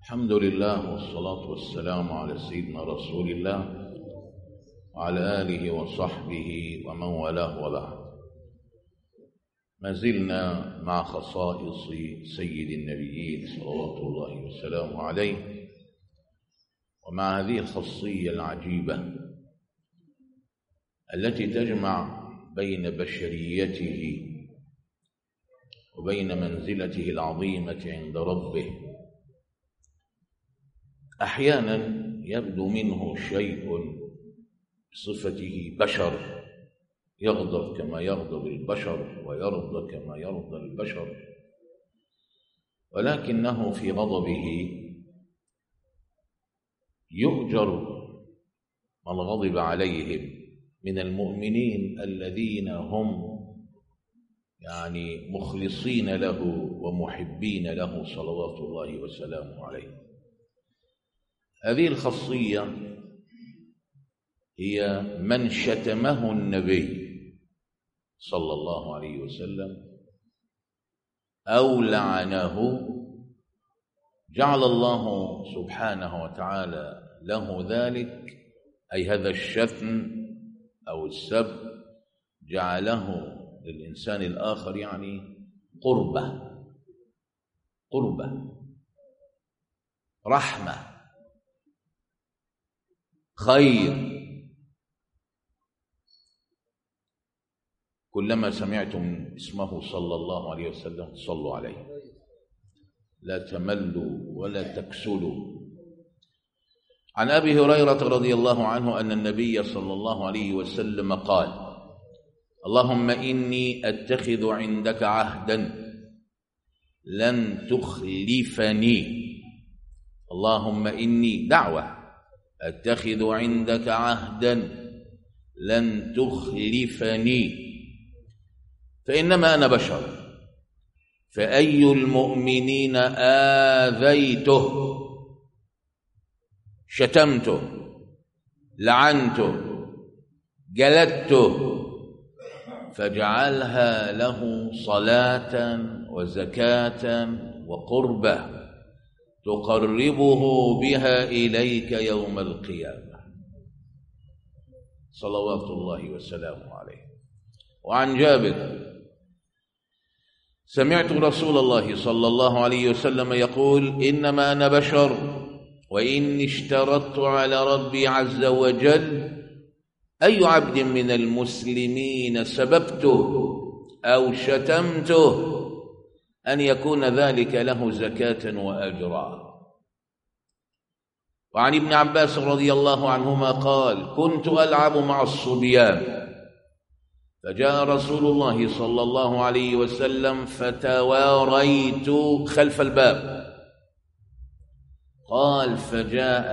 الحمد لله والصلاة والسلام على سيدنا رسول الله وعلى آله وصحبه ومن والاه وبعد ما زلنا مع خصائص سيد النبيين صلوات الله وسلامه عليه ومع هذه الخاصية العجيبة التي تجمع بين بشريته وبين منزلته العظيمة عند ربه أحيانا يبدو منه شيء بصفته بشر يغضب كما يغضب البشر ويرضى كما يرضى البشر ولكنه في غضبه يؤجر من غضب عليهم من المؤمنين الذين هم يعني مخلصين له ومحبين له صلوات الله وسلامه عليه هذه الخاصية هي من شتمه النبي صلى الله عليه وسلم أو لعنه جعل الله سبحانه وتعالى له ذلك أي هذا الشتم أو السب جعله للإنسان الآخر يعني قربة قربة رحمة خير كلما سمعتم اسمه صلى الله عليه وسلم صلوا عليه لا تملوا ولا تكسلوا عن ابي هريره رضي الله عنه ان النبي صلى الله عليه وسلم قال اللهم اني اتخذ عندك عهدا لن تخلفني اللهم اني دعوه اتخذ عندك عهدا لن تخلفني فانما انا بشر فاي المؤمنين اذيته شتمته لعنته جلدته فاجعلها له صلاه وزكاه وقربه تقربه بها اليك يوم القيامه صلوات الله وسلامه عليه وعن جابر سمعت رسول الله صلى الله عليه وسلم يقول انما انا بشر واني اشترطت على ربي عز وجل اي عبد من المسلمين سببته او شتمته ان يكون ذلك له زكاه واجرا وعن ابن عباس رضي الله عنهما قال كنت العب مع الصبيان فجاء رسول الله صلى الله عليه وسلم فتواريت خلف الباب قال فجاء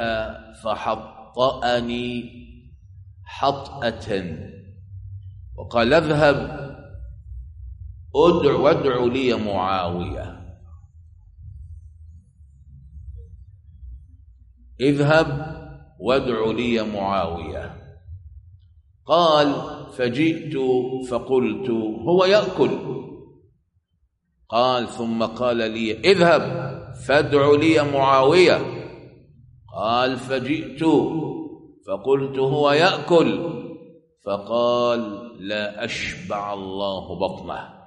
فحطأني حطأة وقال اذهب ادع وادع لي معاوية اذهب وادع لي معاوية قال فجئت فقلت هو يأكل قال ثم قال لي اذهب فادع لي معاوية قال فجئت فقلت هو يأكل فقال لا أشبع الله بطنه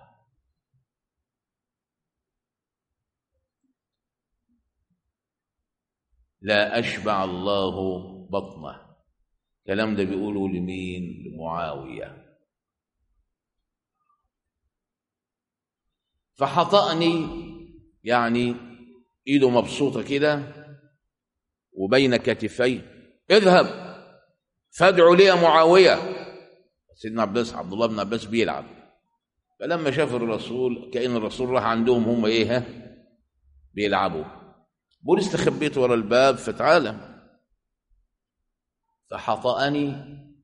لا أشبع الله بطنه الكلام ده بيقوله لمين لمعاوية فحطأني يعني ايده مبسوطة كده وبين كتفي اذهب فادعوا لي معاوية سيدنا عباس عبد الله بن عباس بيلعب فلما شاف الرسول كأن الرسول راح عندهم هم ايه ها بيلعبوا بقول استخبيت ورا الباب فتعالى فحطأني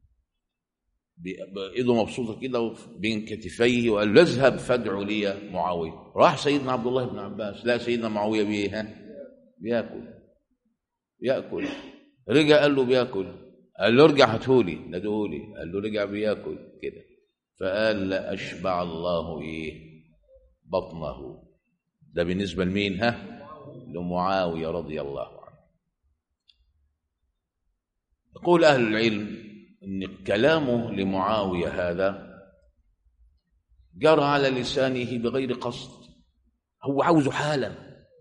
بإيده مبسوطة كده بين كتفيه وقال له اذهب فادعوا لي معاوية راح سيدنا عبد الله بن عباس لا سيدنا معاوية بيه ها بياكل بياكل رجع قال له بياكل قال له ارجع هاتهولي نادهولي قال له رجع بياكل كده فقال لا أشبع الله إيه بطنه ده بالنسبة لمين ها لمعاوية رضي الله عنه يقول أهل العلم أن كلامه لمعاوية هذا جرى على لسانه بغير قصد هو عاوزه حالا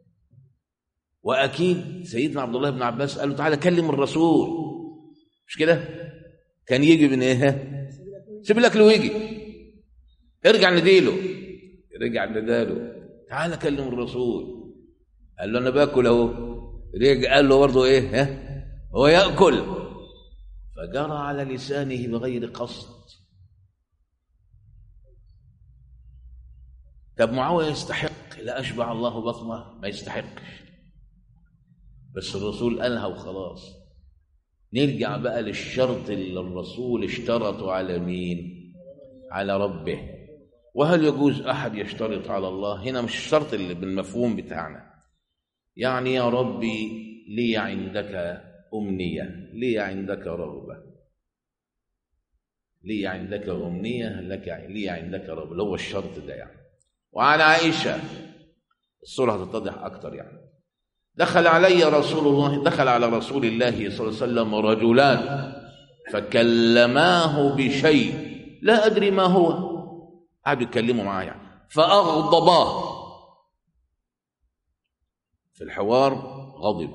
وأكيد سيدنا عبد الله بن عباس قال له تعالى كلم الرسول مش كده كان يجي من ايه سيب الاكل ويجي ارجع نديله رجع نداله تعالى كلم الرسول قال له انا باكل اهو رجع قال له برضه ايه ها هو ياكل فجرى على لسانه بغير قصد طب معاويه يستحق لا اشبع الله بطنه ما يستحقش بس الرسول قالها وخلاص نرجع بقى للشرط اللي الرسول اشترطه على مين على ربه وهل يجوز احد يشترط على الله هنا مش الشرط اللي بالمفهوم بتاعنا يعني يا ربي لي عندك امنيه لي عندك رغبه لي عندك امنيه لك لي عندك رغبه اللي هو الشرط ده يعني وعن عائشه الصوره هتتضح اكتر يعني دخل علي رسول الله دخل على رسول الله صلى الله عليه وسلم رجلان فكلماه بشيء لا أدري ما هو قعدوا يتكلموا معاه يعني فأغضباه في الحوار غضب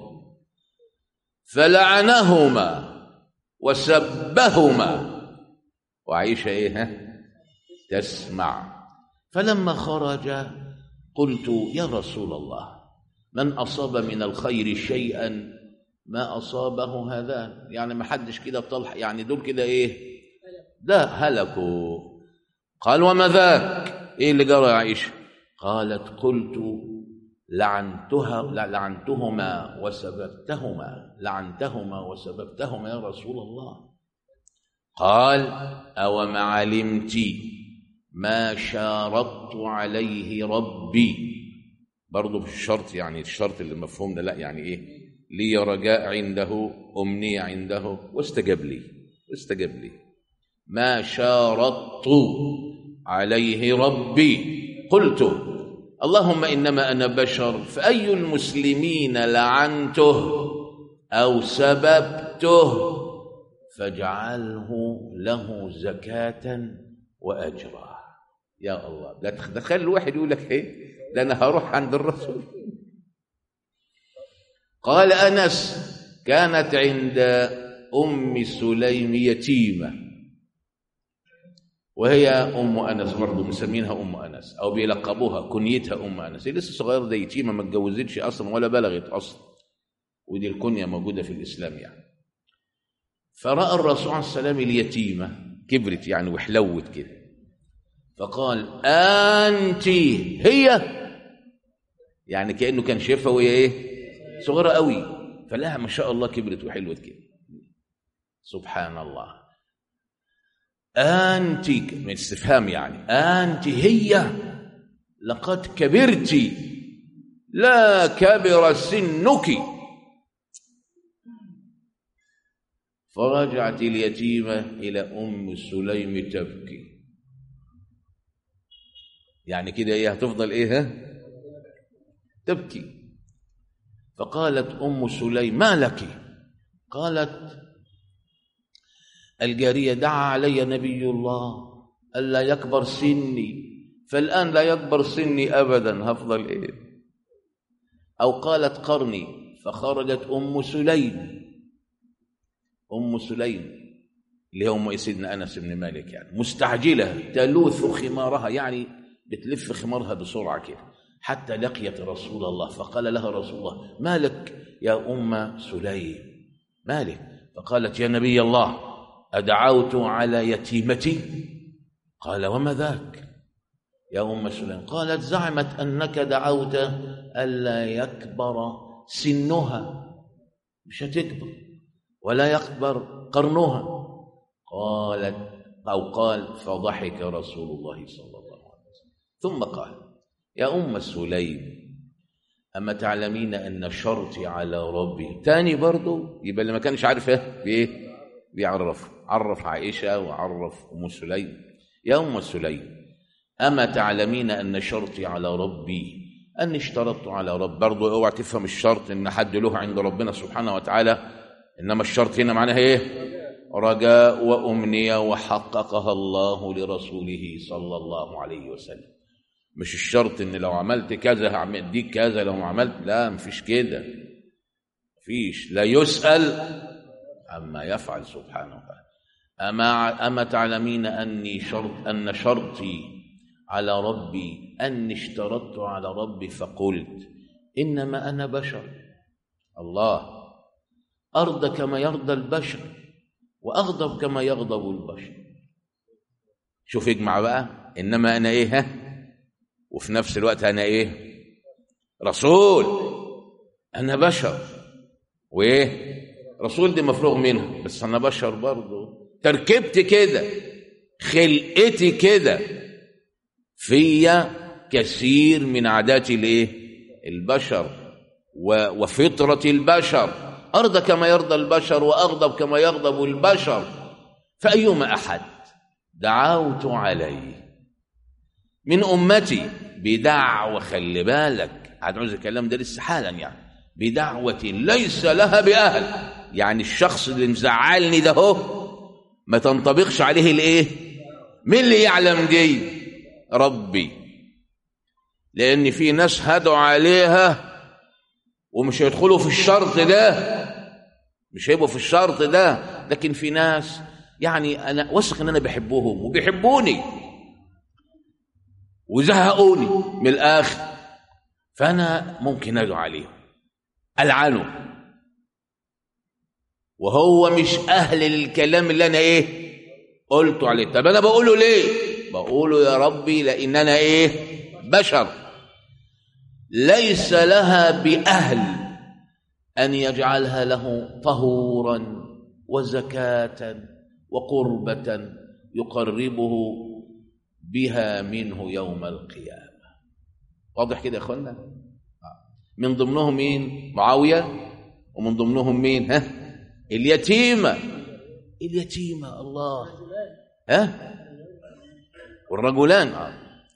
فلعنهما وسبهما وعيشة ايه ها تسمع فلما خرج قلت يا رسول الله من أصاب من الخير شيئا ما أصابه هذا يعني ما حدش كده طلح يعني دول كده إيه ده هلكوا قال وما ذاك إيه اللي جرى يا عائشة قالت قلت لعنتها لعنتهما وسببتهما لعنتهما وسببتهما يا رسول الله قال أو ما علمت ما شارطت عليه ربي برضه في الشرط يعني الشرط اللي مفهوم ده لا يعني ايه لي رجاء عنده امنيه عنده واستجاب لي واستجاب لي ما شارطت عليه ربي قلت اللهم انما انا بشر فاي المسلمين لعنته او سببته فاجعله له زكاه واجرا يا الله ده تخيل الواحد يقول لك ايه ده انا هروح عند الرسول قال انس كانت عند ام سليم يتيمه وهي ام انس برضه مسمينها ام انس او بيلقبوها كنيتها ام انس هي لسه صغيره ده يتيمه ما اتجوزتش اصلا ولا بلغت اصلا ودي الكنيه موجوده في الاسلام يعني فراى الرسول عليه السلام اليتيمه كبرت يعني وحلوت كده فقال انت هي يعني كانه كان شايفها وهي ايه صغيره قوي فلها ما شاء الله كبرت وحلوت كده سبحان الله انت من استفهام يعني انت هي لقد كبرت لا كبر سنك فرجعت اليتيمه الى ام سليم تبكي يعني كده ايه هتفضل ايه ها تبكي فقالت ام سليم ما لك قالت الجاريه دعا علي نبي الله الا يكبر سني فالان لا يكبر سني ابدا هفضل ايه او قالت قرني فخرجت ام سليم ام سليم اللي هي ام سيدنا انس بن مالك يعني مستعجله تلوث خمارها يعني بتلف خمارها بسرعه كده حتى لقيت رسول الله فقال لها رسول الله ما لك يا ام سليم مالك فقالت يا نبي الله ادعوت على يتيمتي قال وما ذاك يا ام سليم قالت زعمت انك دعوت الا يكبر سنها مش هتكبر ولا يكبر قرنها قالت او قال فضحك رسول الله صلى الله عليه وسلم ثم قال يا ام سليم اما تعلمين ان شرطي على ربي تاني برضو يبقى اللي ما كانش عارف ايه بايه بيعرف عرف عائشه وعرف ام سليم يا ام سليم اما تعلمين ان شرطي على ربي أني اشترطت على رب برضه اوعى تفهم الشرط إن حد له عند ربنا سبحانه وتعالى إنما الشرط هنا معناها إيه؟ رجاء وأمنية وحققها الله لرسوله صلى الله عليه وسلم مش الشرط إن لو عملت كذا هعمل ديك كذا لو ما عملت لا مفيش كده مفيش لا يسأل عما يفعل سبحانه وتعالى أما أما تعلمين أني شرط أن شرطي على ربي أني اشترطت على ربي فقلت إنما أنا بشر الله أرضى كما يرضى البشر وأغضب كما يغضب البشر شوف اجمع بقى إنما أنا إيه ها وفي نفس الوقت أنا إيه رسول أنا بشر وإيه رسول دي مفروغ منها بس أنا بشر برضه تركبتي كده خلقتي كده فيا كثير من عادات الايه البشر و- وفطرة البشر أرضى كما يرضى البشر وأغضب كما يغضب البشر فأيما أحد دعوت عليه من أمتي بدعوة خلي بالك هنعوز الكلام ده لسه حالا يعني بدعوة ليس لها بأهل يعني الشخص اللي مزعلني ده هو ما تنطبقش عليه الايه مين اللي يعلم دي ربي لان في ناس هدوا عليها ومش هيدخلوا في الشرط ده مش هيبقوا في الشرط ده لكن في ناس يعني انا واثق ان انا بحبهم وبيحبوني وزهقوني من الاخر فانا ممكن ادعو عليهم العنه وهو مش اهل للكلام اللي انا ايه قلته عليه طب انا بقوله ليه بقوله يا ربي لان انا ايه بشر ليس لها باهل ان يجعلها له طهورا وزكاه وقربه يقربه بها منه يوم القيامه واضح كده يا اخوانا من ضمنهم مين معاويه ومن ضمنهم مين ها اليتيمة اليتيمة الله ها والرجلان آه.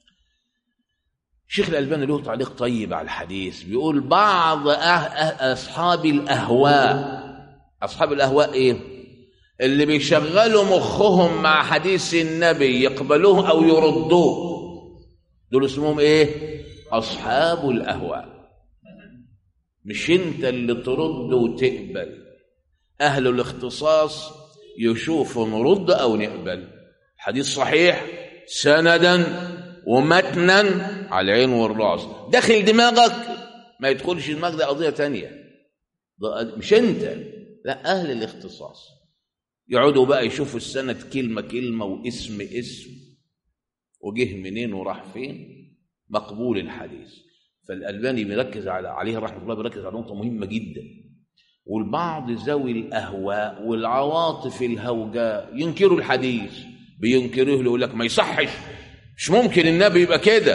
شيخ الألباني له تعليق طيب على الحديث بيقول بعض أه أه أصحاب الأهواء أصحاب الأهواء إيه اللي بيشغلوا مخهم مع حديث النبي يقبلوه أو يردوه دول اسمهم إيه أصحاب الأهواء مش انت اللي ترد وتقبل أهل الاختصاص يشوفوا نرد أو نقبل حديث صحيح سندا ومتنا على العين والراس داخل دماغك ما يدخلش دماغك ده قضية تانية ده مش أنت لا أهل الاختصاص يقعدوا بقى يشوفوا السند كلمة كلمة واسم اسم وجه منين وراح فين مقبول الحديث فالألباني بيركز على عليه رحمه الله بيركز على نقطة مهمة جدا والبعض ذوي الأهواء والعواطف الهوجاء ينكروا الحديث بينكروه يقول لك ما يصحش مش ممكن النبي يبقى كده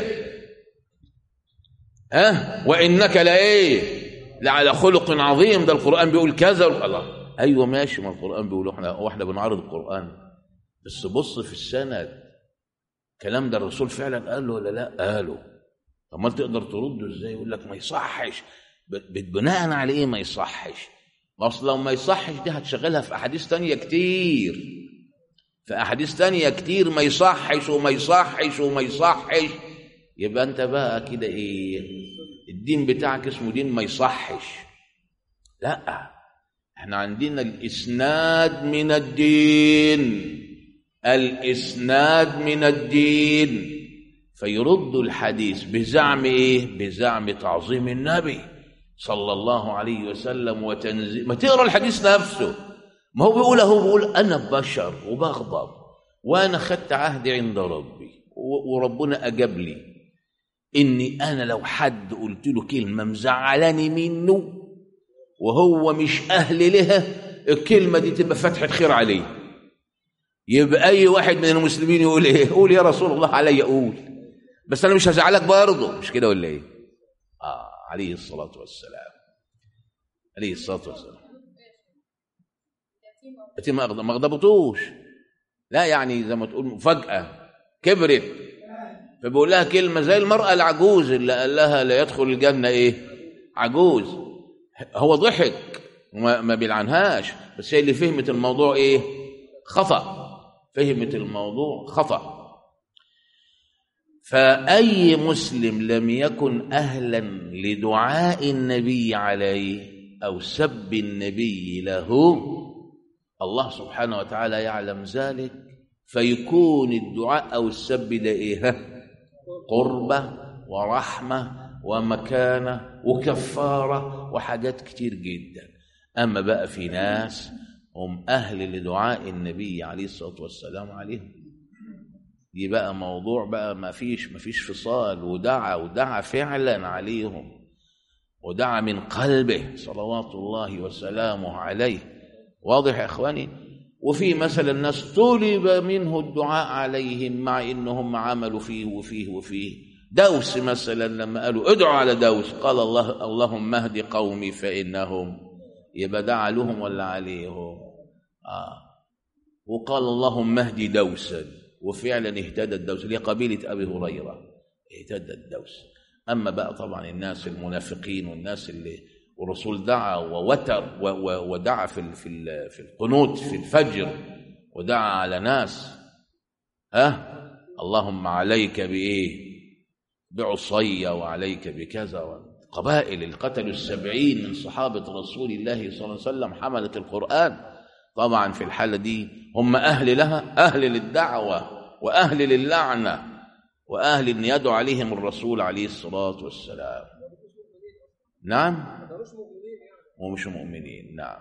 ها وإنك لإيه لعلى خلق عظيم ده القرآن بيقول كذا الله أيوة ماشي ما القرآن بيقول احنا واحنا بنعرض القرآن بس بص في السند الكلام ده الرسول فعلا قال له ولا لا قاله طب ما تقدر ترده ازاي يقول لك ما يصحش بناء على ايه ما يصحش ما اصل لو ما يصحش دي هتشغلها في احاديث تانية كتير في احاديث تانية كتير ما يصحش وما يصحش وما يصحش يبقى انت بقى كده ايه الدين بتاعك اسمه دين ما يصحش لا احنا عندنا الاسناد من الدين الاسناد من الدين فيردوا الحديث بزعم ايه بزعم تعظيم النبي صلى الله عليه وسلم وتنزيل ما تقرا الحديث نفسه ما هو بيقول هو بيقول انا بشر وبغضب وانا خدت عهدي عند ربي وربنا اجاب لي اني انا لو حد قلت له كلمه مزعلاني منه وهو مش اهل لها الكلمه دي تبقى فتحه خير عليه يبقى اي واحد من المسلمين يقول ايه قول يا رسول الله علي اقول بس انا مش هزعلك برضه مش كده ولا ايه اه عليه الصلاه والسلام عليه الصلاه والسلام يتيم ما غضبتوش لا يعني زي ما تقول فجاه كبرت فبيقول لها كلمه زي المراه العجوز اللي قال لها لا يدخل الجنه ايه عجوز هو ضحك وما ما بيلعنهاش بس هي اللي فهمت الموضوع ايه خطا فهمت الموضوع خطا فاي مسلم لم يكن اهلا لدعاء النبي عليه او سب النبي له الله سبحانه وتعالى يعلم ذلك فيكون الدعاء او السب ده ايه قربه ورحمه ومكانه وكفاره وحاجات كتير جدا اما بقى في ناس هم اهل لدعاء النبي عليه الصلاه والسلام عليهم دي بقى موضوع بقى ما فيش ما فيش فصال ودعا ودعا فعلا عليهم ودعا من قلبه صلوات الله وسلامه عليه واضح يا اخواني وفي مثلا ناس طلب منه الدعاء عليهم مع انهم عملوا فيه وفيه وفيه دوس مثلا لما قالوا ادعوا على دوس قال الله اللهم اهد قومي فانهم يبقى دعا لهم ولا عليهم آه. وقال اللهم اهد دوسا وفعلا اهتدت دوس اللي هي قبيله ابي هريره اهتدت دوس اما بقى طبعا الناس المنافقين والناس اللي والرسول دعا ووتر ودعا في في في القنوت في الفجر ودعا على ناس ها اللهم عليك بايه بعصي وعليك بكذا قبائل اللي قتلوا السبعين من صحابة رسول الله صلى الله عليه وسلم حملة القرآن طبعا في الحالة دي هم أهل لها أهل للدعوة وأهل للعنة وأهل أن يدعو عليهم الرسول عليه الصلاة والسلام نعم ومش مؤمنين نعم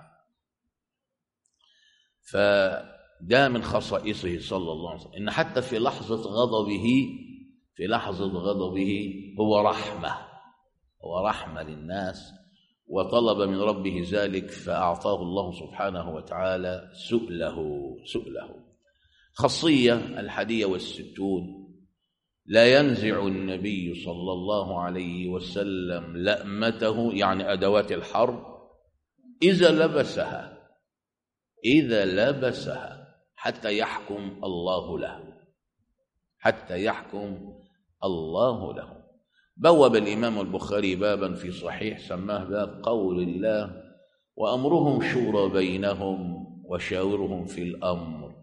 فده من خصائصه صلى الله عليه وسلم إن حتى في لحظة غضبه في لحظة غضبه هو رحمة هو رحمة للناس وطلب من ربه ذلك فأعطاه الله سبحانه وتعالى سؤله سؤله خاصية الحادية والستون لا ينزع النبي صلى الله عليه وسلم لأمته يعني أدوات الحرب إذا لبسها إذا لبسها حتى يحكم الله له حتى يحكم الله له بوب الإمام البخاري بابا في صحيح سماه باب قول الله وأمرهم شورى بينهم وشاورهم في الأمر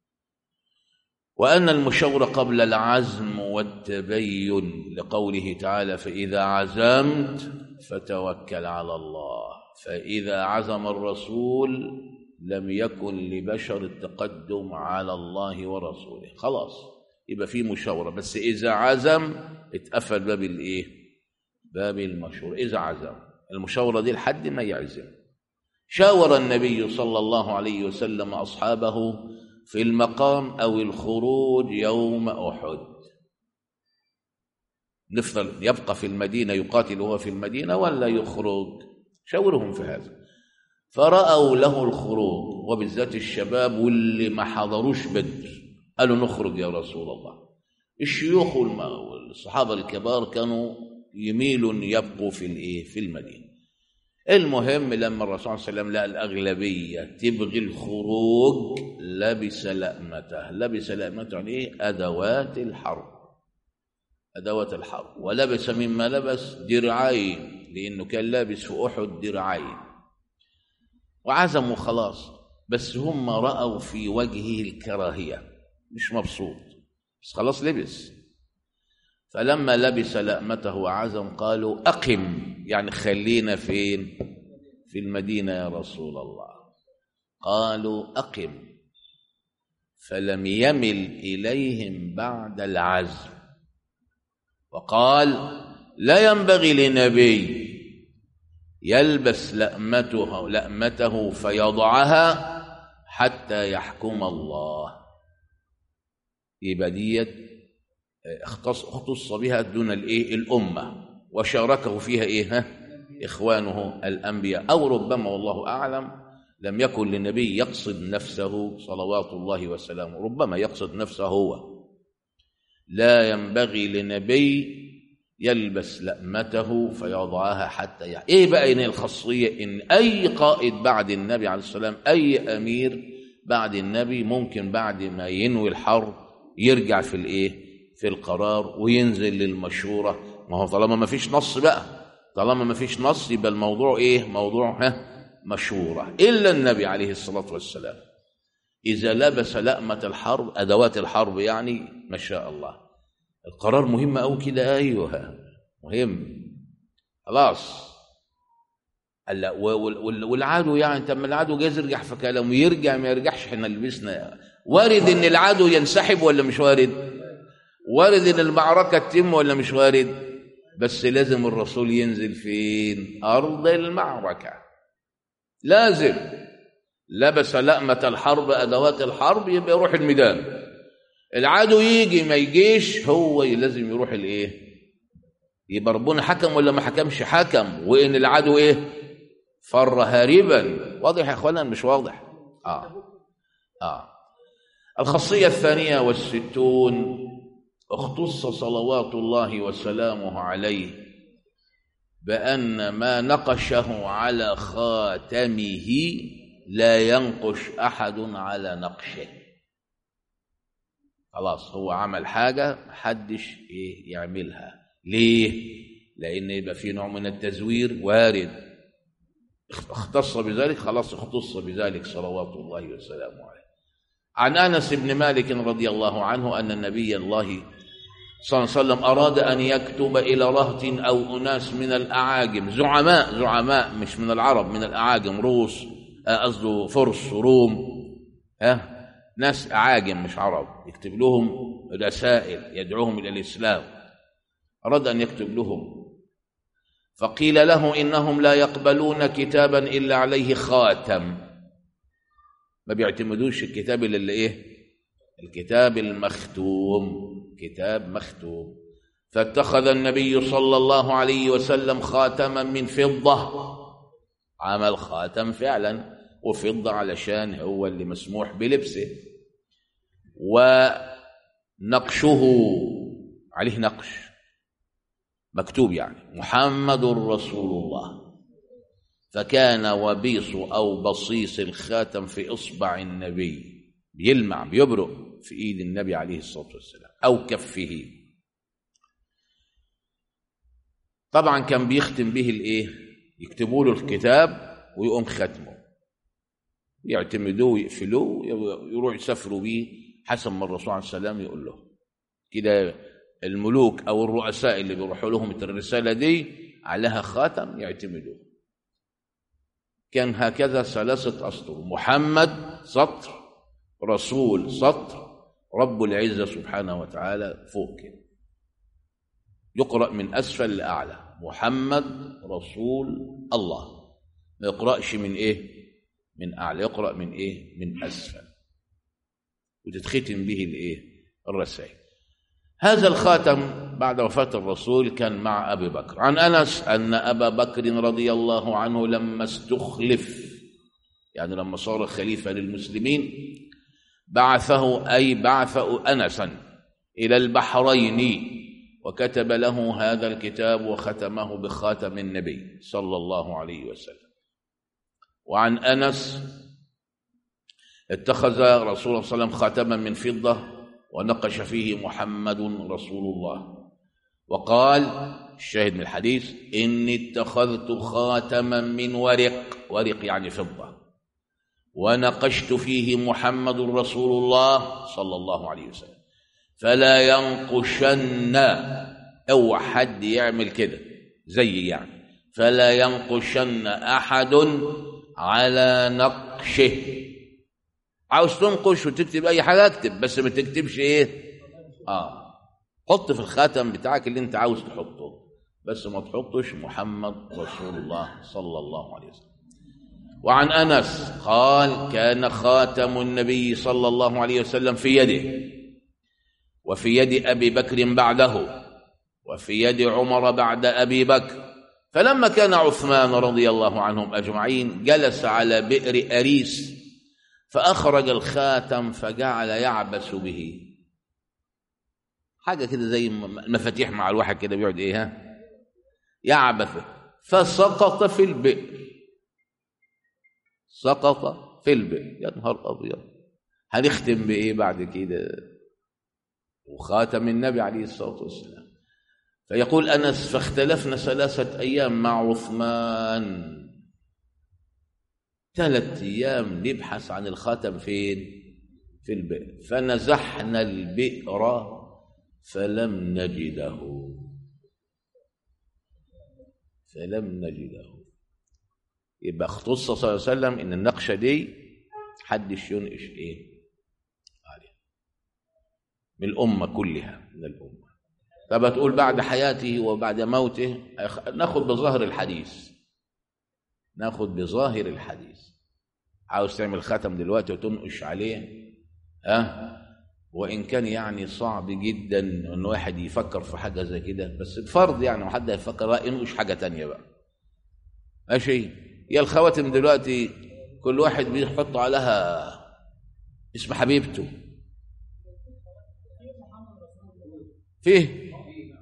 وأن المشور قبل العزم والتبين لقوله تعالى فإذا عزمت فتوكل على الله فإذا عزم الرسول لم يكن لبشر التقدم على الله ورسوله خلاص يبقى في مشاورة بس إذا عزم اتقفل باب الإيه باب المشورة إذا عزم المشاورة دي لحد ما يعزم شاور النبي صلى الله عليه وسلم أصحابه في المقام أو الخروج يوم أحد نفضل يبقى في المدينة يقاتل هو في المدينة ولا يخرج شاورهم في هذا فرأوا له الخروج وبالذات الشباب واللي ما حضروش بدر قالوا نخرج يا رسول الله الشيوخ والصحابة الكبار كانوا يميلوا يبقوا في الايه في المدينة المهم لما الرسول صلى الله عليه وسلم لقى الأغلبية تبغي الخروج لبس لأمته لبس لأمته يعني ايه أدوات الحرب أدوات الحرب ولبس مما لبس درعين لأنه كان لابس في أحد درعين وعزموا خلاص بس هم رأوا في وجهه الكراهية مش مبسوط بس خلاص لبس فلما لبس لأمته وعزم قالوا أقم يعني خلينا فين في المدينة يا رسول الله قالوا أقم فلم يمل إليهم بعد العزم وقال لا ينبغي لنبي يلبس لأمته لأمته فيضعها حتى يحكم الله يبقى ديت اختص اختص بها دون الايه الامه وشاركه فيها ايه ها اخوانه الانبياء او ربما والله اعلم لم يكن للنبي يقصد نفسه صلوات الله وسلامه ربما يقصد نفسه هو لا ينبغي لنبي يلبس لأمته فيضعها حتى يعني. ايه بقى ان الخاصيه ان اي قائد بعد النبي عليه السلام اي امير بعد النبي ممكن بعد ما ينوي الحرب يرجع في الايه في القرار وينزل للمشورة ما هو طالما ما فيش نص بقى طالما ما فيش نص يبقى الموضوع ايه موضوع ها مشورة إلا النبي عليه الصلاة والسلام إذا لبس لأمة الحرب أدوات الحرب يعني ما شاء الله القرار مهم أو كده أيوه مهم خلاص هلا والعدو يعني طب ما العدو جايز يرجع في كلامه يرجع ما يرجعش احنا لبسنا وارد ان العدو ينسحب ولا مش وارد وارد ان المعركه تتم ولا مش وارد بس لازم الرسول ينزل فين ارض المعركه لازم لبس لأمة الحرب أدوات الحرب يبقى يروح الميدان العدو يجي ما يجيش هو لازم يروح الايه يبقى ربنا حكم ولا ما حكمش حكم وان العدو ايه فر هاربا واضح يا اخوانا مش واضح اه اه الخاصيه الثانيه والستون اختص صلوات الله وسلامه عليه بان ما نقشه على خاتمه لا ينقش احد على نقشه خلاص هو عمل حاجه محدش ايه يعملها ليه لان يبقى في نوع من التزوير وارد اختص بذلك خلاص اختص بذلك صلوات الله وسلامه عليه عن انس بن مالك رضي الله عنه ان النبي الله صلى الله عليه وسلم اراد ان يكتب الى رهط او اناس من الاعاجم زعماء زعماء مش من العرب من الاعاجم روس قصده فرس روم ها ناس اعاجم مش عرب يكتب لهم رسائل يدعوهم الى الاسلام اراد ان يكتب لهم فقيل له انهم لا يقبلون كتابا الا عليه خاتم ما بيعتمدوش الكتاب الا اللي ايه الكتاب المختوم كتاب مختوم فاتخذ النبي صلى الله عليه وسلم خاتما من فضه عمل خاتم فعلا وفضه علشان هو اللي مسموح بلبسه ونقشه عليه نقش مكتوب يعني محمد رسول الله فكان وبيص أو بصيص الخاتم في إصبع النبي بيلمع بيبرق في إيد النبي عليه الصلاة والسلام أو كفه طبعا كان بيختم به الإيه يكتبوا له الكتاب ويقوم ختمه يعتمدوه ويقفلوه يروح يسافروا بيه حسب ما الرسول عليه السلام يقول له كده الملوك او الرؤساء اللي بيروحوا لهم الرساله دي عليها خاتم يعتمدوه كان هكذا ثلاثه اسطر محمد سطر رسول سطر رب العزه سبحانه وتعالى فوق كده يقرا من اسفل لاعلى محمد رسول الله ما يقراش من ايه من اعلى يقرا من ايه من اسفل وتتختم به الايه الرسائل هذا الخاتم بعد وفاة الرسول كان مع أبي بكر عن أنس أن أبا بكر رضي الله عنه لما استخلف يعني لما صار خليفة للمسلمين بعثه أي بعث أنسا إلى البحرين وكتب له هذا الكتاب وختمه بخاتم النبي صلى الله عليه وسلم وعن أنس اتخذ رسول الله صلى الله عليه وسلم خاتما من فضة ونقش فيه محمد رسول الله وقال الشاهد من الحديث إني اتخذت خاتما من ورق ورق يعني فضة ونقشت فيه محمد رسول الله صلى الله عليه وسلم فلا ينقشن أو حد يعمل كده زي يعني فلا ينقشن أحد على نقشه عاوز تنقش وتكتب اي حاجه اكتب بس ما تكتبش ايه اه حط في الخاتم بتاعك اللي انت عاوز تحطه بس ما تحطش محمد رسول الله صلى الله عليه وسلم وعن انس قال كان خاتم النبي صلى الله عليه وسلم في يده وفي يد ابي بكر بعده وفي يد عمر بعد ابي بكر فلما كان عثمان رضي الله عنهم اجمعين جلس على بئر اريس فأخرج الخاتم فجعل يعبس به حاجة كده زي المفاتيح مع الواحد كده بيقعد إيه ها يعبث فسقط في البئر سقط في البئر يا نهار أبيض هنختم بإيه بعد كده وخاتم النبي عليه الصلاة والسلام فيقول أنس فاختلفنا ثلاثة أيام مع عثمان ثلاثة أيام نبحث عن الخاتم فين في البئر فنزحنا البئر فلم نجده فلم نجده يبقى اختص صلى الله عليه وسلم ان النقشه دي حدش ينقش ايه عليها من الامه كلها من الامه طب تقول بعد حياته وبعد موته ناخد بظاهر الحديث ناخد بظاهر الحديث عاوز تعمل ختم دلوقتي وتنقش عليه ها وان كان يعني صعب جدا ان واحد يفكر في حاجه زي كده بس بفرض يعني وحد هيفكر لا ينقش حاجه تانية بقى ماشي يا الخواتم دلوقتي كل واحد بيحط عليها اسم حبيبته فيه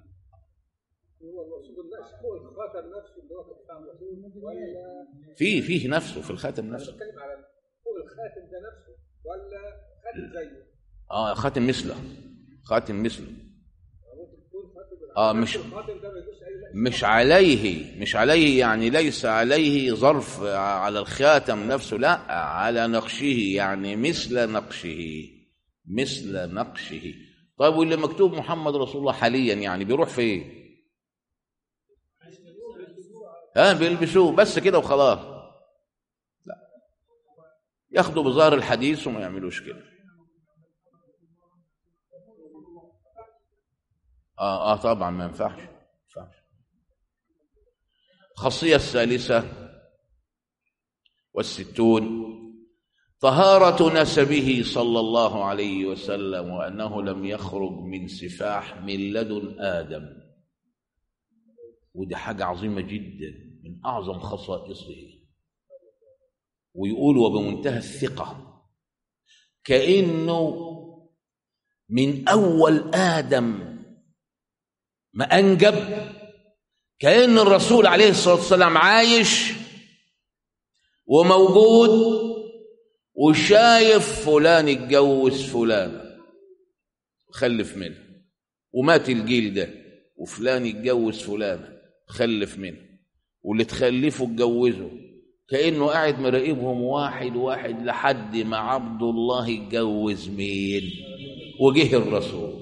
فيه فيه نفسه في الخاتم نفسه بتكلم على فوق الخاتم ده نفسه ولا خاتم زيه اه خاتم مثله خاتم مثله ممكن تكون خاتم اه مش الخاتم ده ما يدوش اي لا مش عليه مش عليه يعني ليس عليه ظرف على الخاتم نفسه لا على نقشه يعني مثل نقشه مثل نقشه طيب واللي مكتوب محمد رسول الله حاليا يعني بيروح فين ها بيلبسوه بس كده وخلاص لا ياخدوا بظاهر الحديث وما يعملوش كده اه اه طبعا ما ينفعش ما ينفعش الخاصية الثالثة والستون طهارة نسبه صلى الله عليه وسلم وأنه لم يخرج من سفاح من لدن آدم ودي حاجة عظيمة جدا من أعظم خصائصه ويقول وبمنتهى الثقة كأنه من أول آدم ما أنجب كأن الرسول عليه الصلاة والسلام عايش وموجود وشايف فلان اتجوز فلان خلف منها ومات الجيل ده وفلان اتجوز فلانة خلف منها واللي تخلفه اتجوزه كأنه قاعد مراقبهم واحد واحد لحد ما عبد الله اتجوز مين وجه الرسول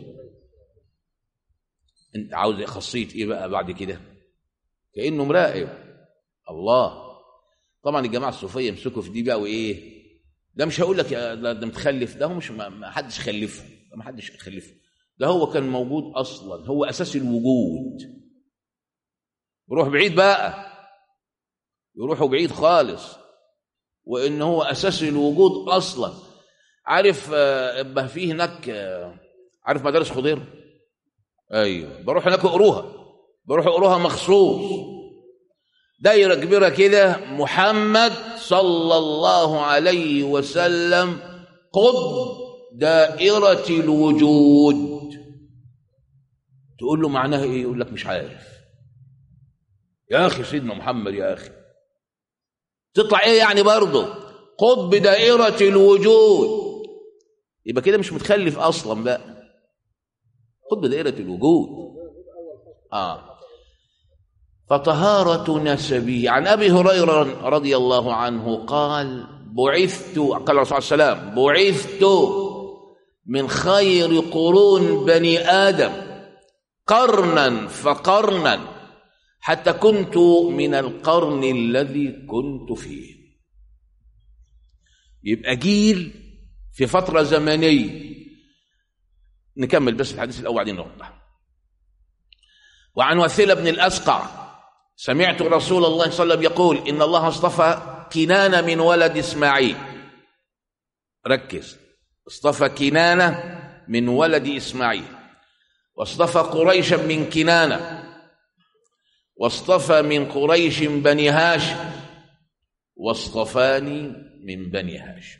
انت عاوز خاصيه ايه بقى بعد كده كانه مراقب الله طبعا الجماعه الصوفيه يمسكوا في دي بقى وايه ده مش هقول لك يا ده, ده متخلف ده هو مش ما ما حدش خلفه ما حدش خلفه ده هو كان موجود اصلا هو اساس الوجود يروح بعيد بقى يروحوا بعيد خالص وان هو اساس الوجود اصلا عارف آه، يبقى في هناك آه، عارف مدارس خضير ايوه بروح هناك اقروها بروح اقروها مخصوص دايره كبيره كده محمد صلى الله عليه وسلم قطب دائره الوجود تقول له معناها ايه يقول لك مش عارف يا اخي سيدنا محمد يا اخي تطلع ايه يعني برضه قطب دائره الوجود يبقى كده مش متخلف اصلا بقى قطب دائره الوجود اه فطهارة نسبه عن أبي هريرة رضي الله عنه قال بعثت قال الرسول صلى الله عليه وسلم بعثت من خير قرون بني آدم قرنا فقرنا حتى كنت من القرن الذي كنت فيه يبقى جيل في فترة زمنية نكمل بس الحديث الأول بعدين نوضح وعن وثيلة بن الأسقع سمعت رسول الله صلى الله عليه وسلم يقول إن الله اصطفى كنانة من ولد إسماعيل ركز اصطفى كنانة من ولد إسماعيل واصطفى قريشا من كنانة واصطفى من قريش بني هاشم واصطفاني من بني هاشم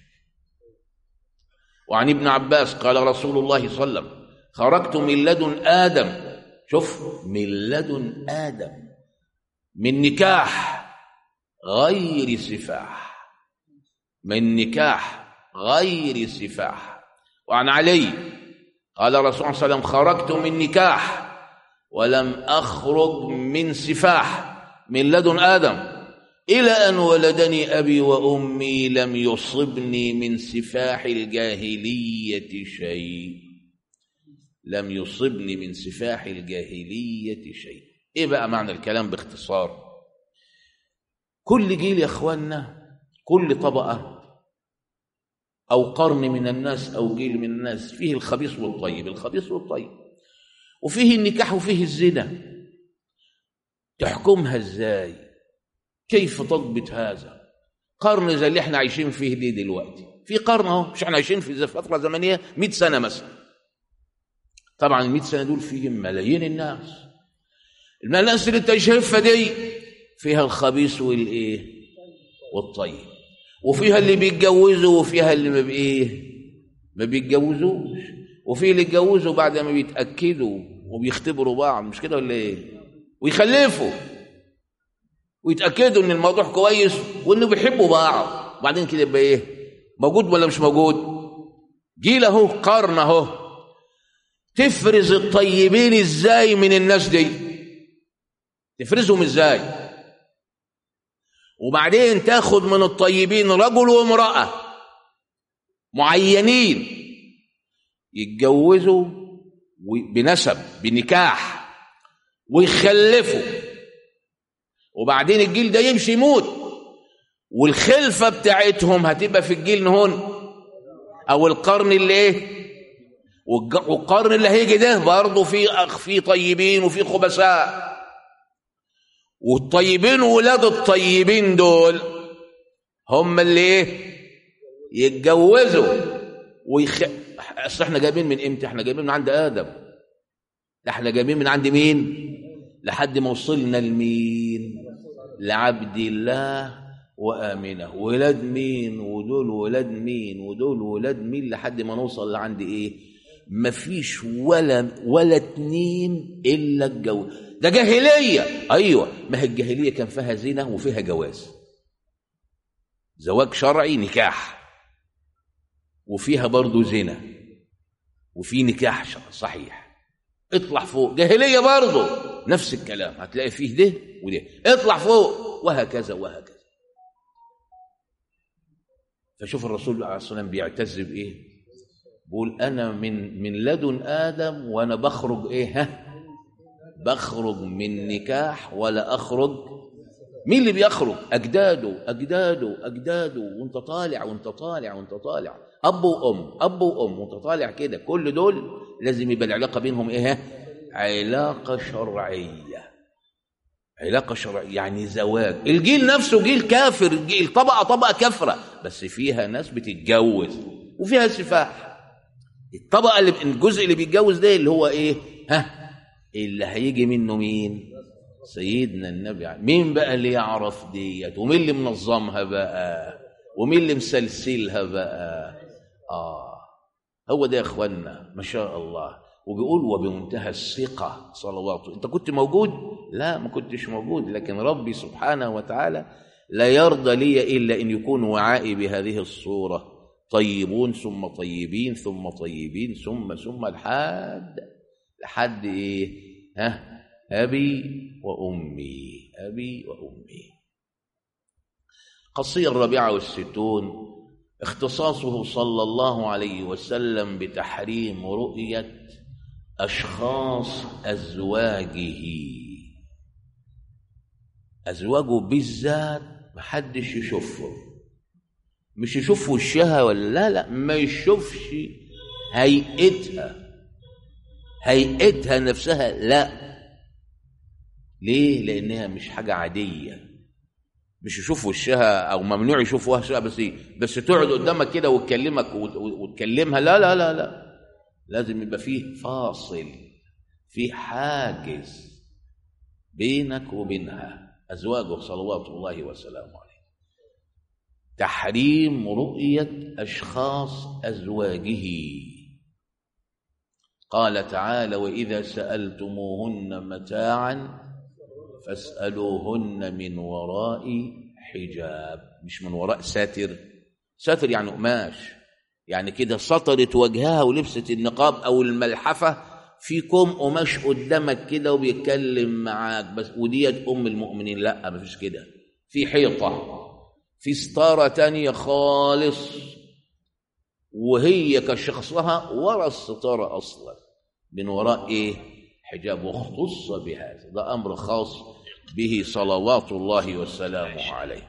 وعن ابن عباس قال رسول الله صلى الله عليه وسلم خرجت من لدن آدم شوف من لدن آدم من نكاح غير سفاح من نكاح غير سفاح وعن علي قال الرسول صلى الله عليه وسلم خرجت من نكاح ولم أخرج من سفاح من لدن آدم إلى أن ولدني أبي وأمي لم يصبني من سفاح الجاهلية شيء لم يصبني من سفاح الجاهلية شيء إيه بقى معنى الكلام باختصار كل جيل يا أخوانا كل طبقة أو قرن من الناس أو جيل من الناس فيه الخبيث والطيب الخبيث والطيب وفيه النكاح وفيه الزنا تحكمها ازاي كيف تضبط هذا قرن زي اللي احنا عايشين فيه دي دلوقتي في قرن اهو مش احنا عايشين في زي فتره زمنيه 100 سنه مثلا طبعا ال 100 سنه دول فيهم ملايين الناس الناس اللي انت شايفها دي فيها الخبيث والايه والطيب وفيها اللي بيتجوزوا وفيها اللي ما بايه ما بيتجوزوش وفي اللي اتجوزوا بعد ما بيتاكدوا وبيختبروا بعض مش كده ولا ايه ويخلفوا ويتاكدوا ان الموضوع كويس وانه بيحبوا بعض وبعدين كده يبقى ايه موجود ولا مش موجود جيل اهو قرن اهو تفرز الطيبين ازاي من الناس دي تفرزهم ازاي وبعدين تاخد من الطيبين رجل وامراه معينين يتجوزوا بنسب بنكاح ويخلفوا وبعدين الجيل ده يمشي يموت والخلفة بتاعتهم هتبقى في الجيل هون او القرن اللي ايه والقرن اللي هيجي ده برضه في في طيبين وفي خبثاء والطيبين ولاد الطيبين دول هم اللي ايه يتجوزوا ويخ اصل احنا جايبين من امتى احنا جايبين من عند ادم ده احنا جايبين من عند مين لحد ما وصلنا لمين لعبد الله وامنه ولاد مين ودول ولاد مين ودول ولاد مين لحد ما نوصل لعند ايه مفيش ولا ولا اتنين الا الجو ده جاهليه ايوه ما هي الجاهليه كان فيها زنا وفيها جواز زواج شرعي نكاح وفيها برضه زنا وفي نكاح صحيح اطلع فوق جاهليه برضه نفس الكلام هتلاقي فيه ده وده اطلع فوق وهكذا وهكذا فشوف الرسول عليه الصلاه والسلام بيعتز بايه بيقول انا من من لدن ادم وانا بخرج ايه ها بخرج من نكاح ولا اخرج مين اللي بيخرج اجداده اجداده اجداده وانت طالع وانت طالع وانت طالع اب وام اب وام وانت طالع كده كل دول لازم يبقى العلاقه بينهم ايه علاقه شرعيه علاقه شرعيه يعني زواج الجيل نفسه جيل كافر الجيل طبقه طبقه كافره بس فيها ناس بتتجوز وفيها سفاح الطبقه اللي الجزء اللي بيتجوز ده اللي هو ايه ها اللي هيجي منه مين سيدنا النبي مين بقى اللي يعرف ديت ومين اللي منظمها بقى ومين اللي مسلسلها بقى اه هو ده يا اخوانا ما شاء الله وبيقول وبمنتهى الثقة صلواته انت كنت موجود لا ما كنتش موجود لكن ربي سبحانه وتعالى لا يرضى لي إلا أن يكون وعائي بهذه الصورة طيبون ثم طيبين ثم طيبين ثم ثم لحد لحد ايه ها ابي وامي ابي وامي قصية الرابعة والستون اختصاصه صلى الله عليه وسلم بتحريم رؤية أشخاص أزواجه أزواجه بالذات محدش يشوفه مش يشوف وشها ولا لا لا ما يشوفش هيئتها هيئتها نفسها لا ليه لانها مش حاجه عاديه مش يشوف وشها او ممنوع يشوف وشها بس بس تقعد قدامك كده وتكلمك وتكلمها لا لا لا لا لازم يبقى فيه فاصل فيه حاجز بينك وبينها ازواجه صلوات الله وسلامه عليه تحريم رؤية أشخاص أزواجه قال تعالى وإذا سألتموهن متاعا فاسألوهن من وراء حجاب مش من وراء ساتر ساتر يعني قماش يعني كده سطرت وجهها ولبست النقاب او الملحفه في كوم قماش قدامك كده وبيتكلم معاك بس وديت ام المؤمنين لا مفيش كده في حيطه في ستاره تانية خالص وهي كشخصها ورا الستاره اصلا من وراء ايه حجاب واختص بهذا ده امر خاص به صلوات الله وسلامه عليه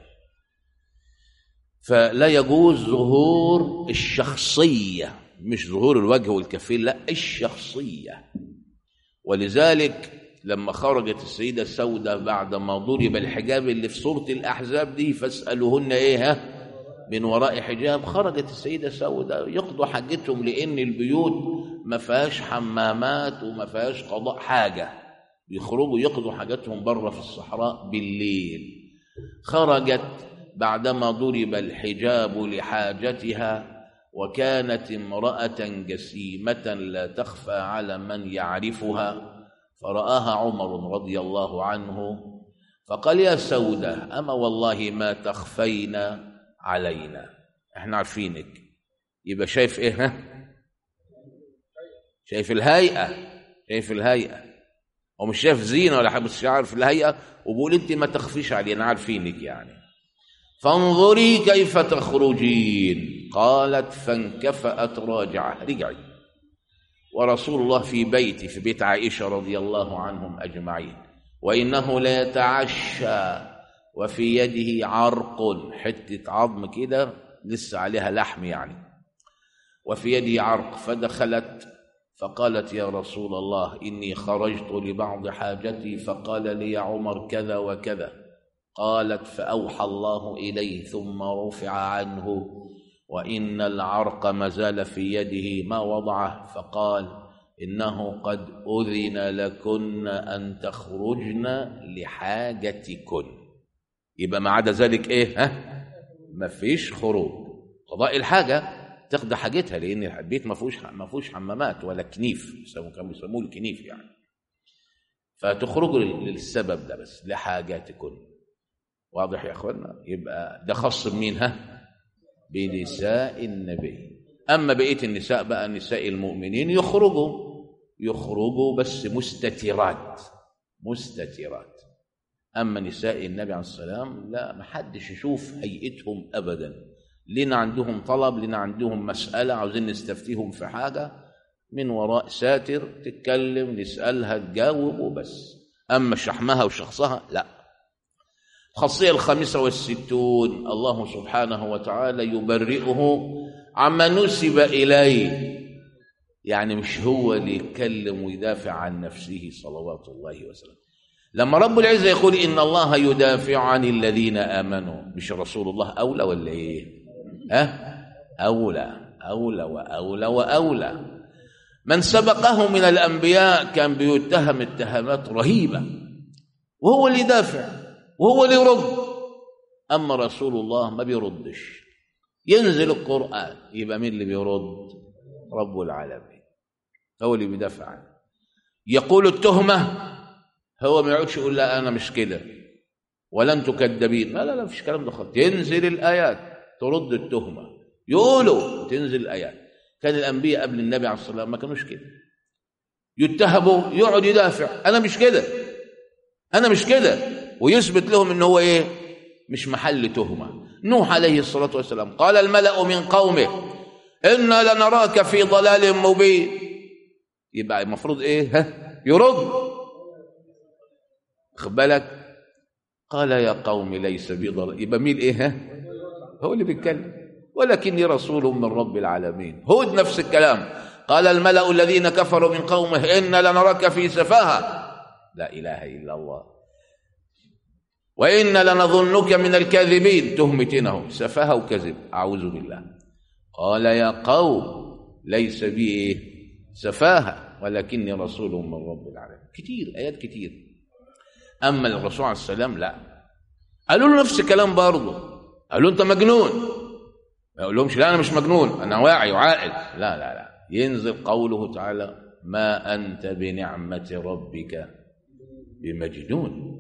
فلا يجوز ظهور الشخصيه مش ظهور الوجه والكفين لا الشخصيه ولذلك لما خرجت السيده السوداء بعد ما ضرب الحجاب اللي في سوره الاحزاب دي فاسالوهن ايه ها من وراء حجاب خرجت السيده السوداء يقضوا حاجتهم لان البيوت ما فيهاش حمامات وما فيهاش قضاء حاجه بيخرجوا يقضوا حاجاتهم بره في الصحراء بالليل خرجت بعدما ضرب الحجاب لحاجتها وكانت امراه جسيمه لا تخفى على من يعرفها فرآها عمر رضي الله عنه فقال يا سودة أما والله ما تخفين علينا احنا عارفينك يبقى شايف ايه ها شايف الهيئة شايف الهيئة ومش شايف زينة ولا حاجة بس عارف الهيئة وبقول انت ما تخفيش علينا عارفينك يعني فانظري كيف تخرجين قالت فانكفأت راجعة رجعي ورسول الله في بيتي في بيت عائشة رضي الله عنهم أجمعين وإنه لا يتعشى وفي يده عرق حتة عظم كده لسه عليها لحم يعني وفي يده عرق فدخلت فقالت يا رسول الله إني خرجت لبعض حاجتي فقال لي عمر كذا وكذا قالت فأوحى الله إليه ثم رفع عنه وإن العرق ما زال في يده ما وضعه فقال إنه قد أذن لكن أن تخرجن لحاجتكن يبقى ما عدا ذلك إيه ها ما فيش خروج قضاء الحاجة تقضي حاجتها لأن البيت ما فيهوش ما فيهوش حمامات ولا كنيف كانوا بيسموه الكنيف يعني فتخرجوا للسبب ده بس لحاجاتكن واضح يا اخوانا يبقى ده خاص بمين ها بنساء النبي أما بقية النساء بقى نساء المؤمنين يخرجوا يخرجوا بس مستترات مستترات أما نساء النبي عليه السلام لا ما حدش يشوف هيئتهم أبدا لنا عندهم طلب لنا عندهم مسألة عاوزين نستفتيهم في حاجة من وراء ساتر تتكلم نسألها تجاوب وبس أما شحمها وشخصها لا الخاصية الخامسة والستون الله سبحانه وتعالى يبرئه عما نسب إليه يعني مش هو اللي يتكلم ويدافع عن نفسه صلوات الله وسلامه لما رب العزة يقول إن الله يدافع عن الذين آمنوا مش رسول الله أولى ولا إيه أه؟ أولى أولى وأولى وأولى من سبقه من الأنبياء كان بيتهم اتهامات رهيبة وهو اللي يدافع وهو اللي يرد أما رسول الله ما بيردش ينزل القرآن يبقى مين اللي بيرد رب العالمين هو اللي بيدافع عنه يقول التهمة هو ما يقعدش يقول لا أنا مش كده ولا أنتوا كذابين لا لا لا مفيش كلام ده خالص تنزل الآيات ترد التهمة يقولوا تنزل الآيات كان الأنبياء قبل النبي عليه الصلاة والسلام ما كانوش كده يتهموا يقعد يدافع أنا مش كده أنا مش كده ويثبت لهم ان هو ايه مش محل تهمه نوح عليه الصلاه والسلام قال الملا من قومه انا لنراك في ضلال مبين يبقى المفروض ايه ها يرد خد بالك قال يا قوم ليس بي ضلال يبقى مين ايه ها هو اللي بيتكلم ولكني رسول من رب العالمين هود نفس الكلام قال الملا الذين كفروا من قومه انا لنراك في سفاهه لا اله الا الله وإن لنظنك من الكاذبين تهمتين اهو سفاهة وكذب أعوذ بالله قال يا قوم ليس بي إيه سفاهة ولكني رسول من رب العالمين كتير آيات كتير أما الرسول عليه السلام لا قالوا له نفس الكلام برضه قالوا أنت مجنون ما يقولهمش لا أنا مش مجنون أنا واعي وعاقل لا لا لا ينزل قوله تعالى ما أنت بنعمة ربك بمجنون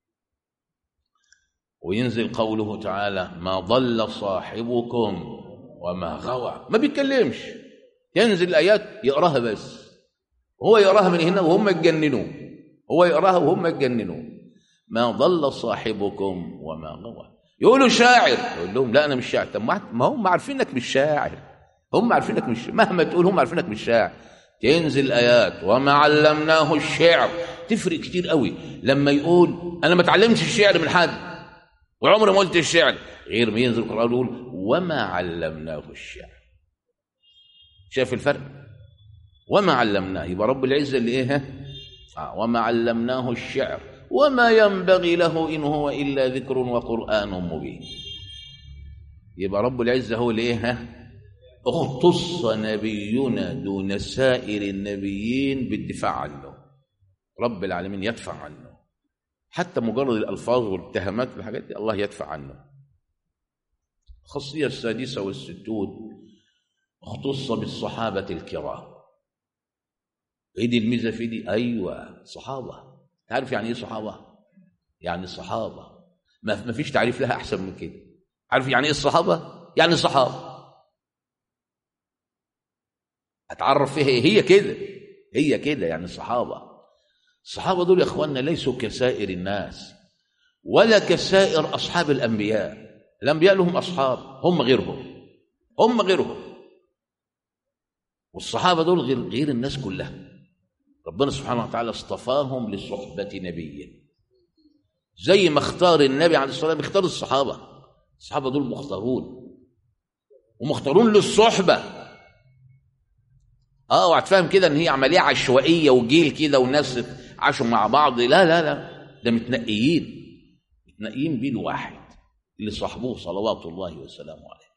وينزل قوله تعالى ما ضل صاحبكم وما غوى ما بيتكلمش ينزل الآيات يقراها بس هو يقراها من هنا وهم يتجننوا هو يقراها وهم يتجننوا ما ضل صاحبكم وما غوى يقولوا شاعر يقول لهم لا انا مش شاعر طب ما ما هم عارفين انك مش شاعر هم عارفين انك مش مهما تقول هم عارفين انك مش شاعر تنزل ايات وما علمناه الشعر تفرق كتير قوي لما يقول انا ما اتعلمتش الشعر من حد وعمري ما قلت الشعر غير ما ينزل القران يقول وما علمناه الشعر شايف الفرق وما علمناه يبقى رب العزه اللي ايه ها؟ آه وما علمناه الشعر وما ينبغي له ان هو الا ذكر وقران مبين يبقى رب العزه هو اللي ايه ها؟ اختص نبينا دون سائر النبيين بالدفاع عنه رب العالمين يدفع عنه حتى مجرد الالفاظ والاتهامات والحاجات دي الله يدفع عنه الخاصيه السادسه والستون اختص بالصحابه الكرام ايه دي الميزه في دي ايوه صحابه تعرف يعني ايه صحابه يعني صحابه ما ما فيش تعريف لها احسن من كده عارف يعني ايه الصحابه يعني صحابه اتعرف فيها ايه هي كده هي كده يعني الصحابه الصحابه دول يا اخواننا ليسوا كسائر الناس ولا كسائر اصحاب الانبياء الانبياء لهم اصحاب هم غيرهم هم غيرهم والصحابه دول غير غير الناس كلها ربنا سبحانه وتعالى اصطفاهم لصحبه نبيه زي ما اختار النبي عليه الصلاه والسلام اختار الصحابه الصحابه دول مختارون ومختارون للصحبه اه وهتفهم كده ان هي عمليه عشوائيه وجيل كده والناس عاشوا مع بعض لا لا لا ده متنقيين متنقيين بيه الواحد اللي صاحبوه صلوات الله وسلامه عليه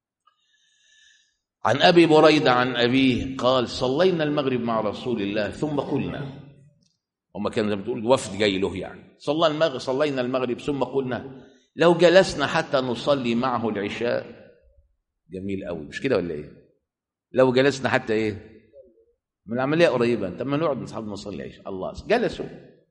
عن ابي بريده عن ابيه قال صلينا المغرب مع رسول الله ثم قلنا هما كان زي ما تقول وفد جاي له يعني صلى المغرب صلينا المغرب ثم قلنا لو جلسنا حتى نصلي معه العشاء جميل قوي مش كده ولا ايه لو جلسنا حتى ايه من العمليه قريبه انت ما نقعد نصحاب نصلي العشاء الله جلسوا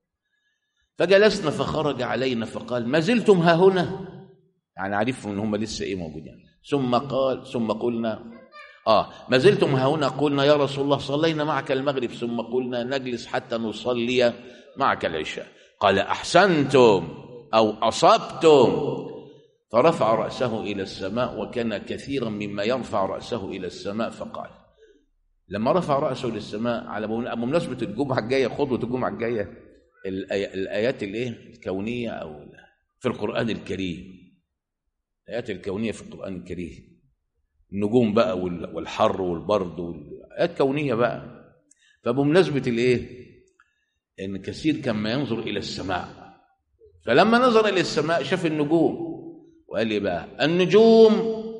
فجلسنا فخرج علينا فقال ما زلتم ها هنا يعني عرفوا ان هم لسه ايه موجودين ثم قال ثم قلنا اه ما زلتم ها هنا قلنا يا رسول الله صلينا معك المغرب ثم قلنا نجلس حتى نصلي معك العشاء قال احسنتم او اصبتم فرفع راسه الى السماء وكان كثيرا مما يرفع راسه الى السماء فقال لما رفع راسه للسماء على بمناسبه الجمعه الجايه خطبه الجمعه الجايه الآي- الايات الايه الكونيه او في القران الكريم الايات الكونيه في القران الكريم النجوم بقى وال- والحر والبرد والايات كونيه بقى فبمناسبه الايه ان كثير كان ما ينظر الى السماء فلما نظر الى السماء شاف النجوم وقال لي بقى النجوم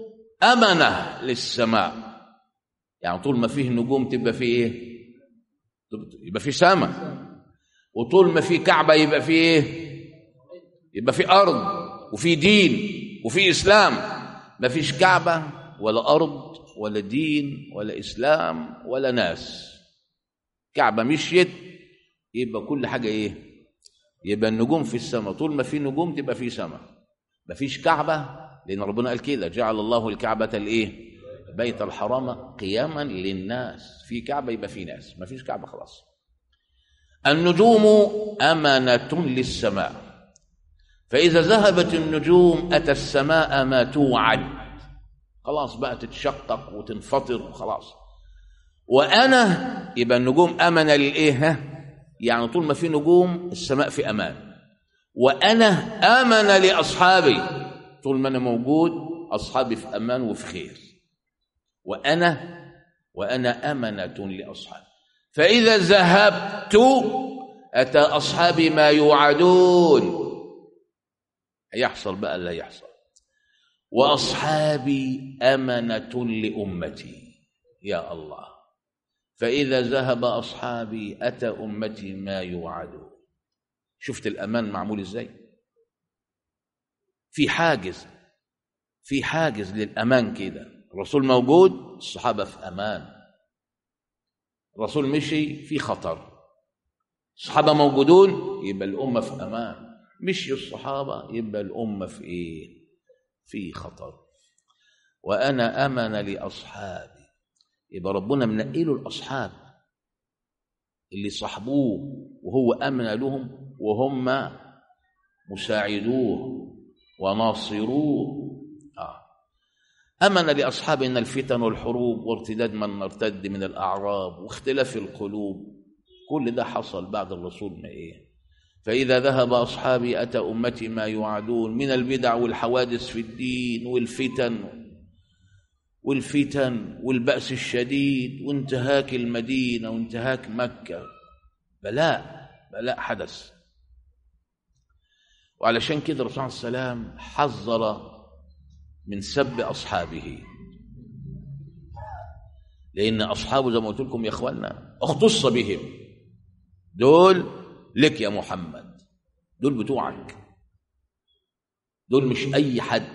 امنه للسماء يعني طول ما فيه نجوم تبقى فيه ايه يبقى فيه سماء وطول ما فيه كعبه يبقى فيه ايه يبقى فيه ارض وفي دين وفي اسلام ما فيش كعبه ولا ارض ولا دين ولا اسلام ولا ناس كعبه مشيت يبقى كل حاجه ايه يبقى النجوم في السماء طول ما في نجوم تبقى في سماء ما فيش كعبه لان ربنا قال كده جعل الله الكعبه الايه بيت الحرام قياما للناس في كعبه يبقى في ناس ما فيش كعبه خلاص النجوم امانه للسماء فإذا ذهبت النجوم أتى السماء ما توعد خلاص بقى تتشقق وتنفطر وخلاص وأنا يبقى النجوم أمن للإيه ها؟ يعني طول ما في نجوم السماء في أمان وأنا أمن لأصحابي طول ما أنا موجود أصحابي في أمان وفي خير وأنا وأنا أمنة لأصحابي فإذا ذهبت أتى أصحابي ما يوعدون هيحصل بقى اللي هيحصل واصحابي امنه لامتي يا الله فاذا ذهب اصحابي اتى امتي ما يوعدون شفت الامان معمول ازاي في حاجز في حاجز للامان كده الرسول موجود الصحابه في امان الرسول مشي في خطر الصحابه موجودون يبقى الامه في امان مشي الصحابة يبقى الأمة في إيه؟ في خطر وأنا أمن لأصحابي يبقى ربنا منقله الأصحاب اللي صحبوه وهو أمن لهم وهم مساعدوه وناصروه آه. أمن لأصحاب أن الفتن والحروب وارتداد من ارتد من الأعراب واختلاف القلوب كل ده حصل بعد الرسول ما إيه فإذا ذهب أصحابي أتى أمتي ما يوعدون من البدع والحوادث في الدين والفتن والفتن والبأس الشديد وانتهاك المدينة وانتهاك مكة بلاء بلاء حدث وعلشان كده الرسول صلى الله عليه وسلم حذر من سب أصحابه لأن أصحابه زي ما قلت لكم يا إخواننا اختص بهم دول لك يا محمد دول بتوعك دول مش أي حد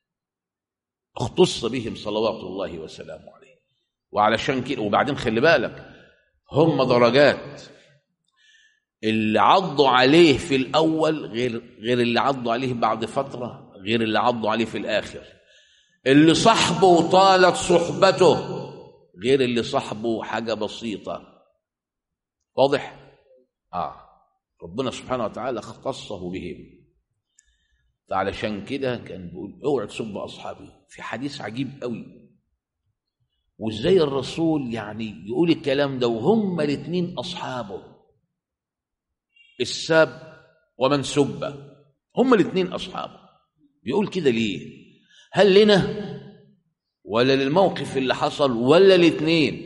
اختص بهم صلوات الله وسلامه عليه وعلشان كده وبعدين خلي بالك هم درجات اللي عضوا عليه في الأول غير غير اللي عضوا عليه بعد فترة غير اللي عضوا عليه في الآخر اللي صحبه وطالت صحبته غير اللي صحبه حاجة بسيطة واضح؟ آه ربنا سبحانه وتعالى اختصه بهم فعلشان كده كان بيقول اوعى تسب اصحابي في حديث عجيب قوي وازاي الرسول يعني يقول الكلام ده وهم الاثنين اصحابه السب ومن سب هم الاثنين اصحابه بيقول كده ليه هل لنا ولا للموقف اللي حصل ولا الاثنين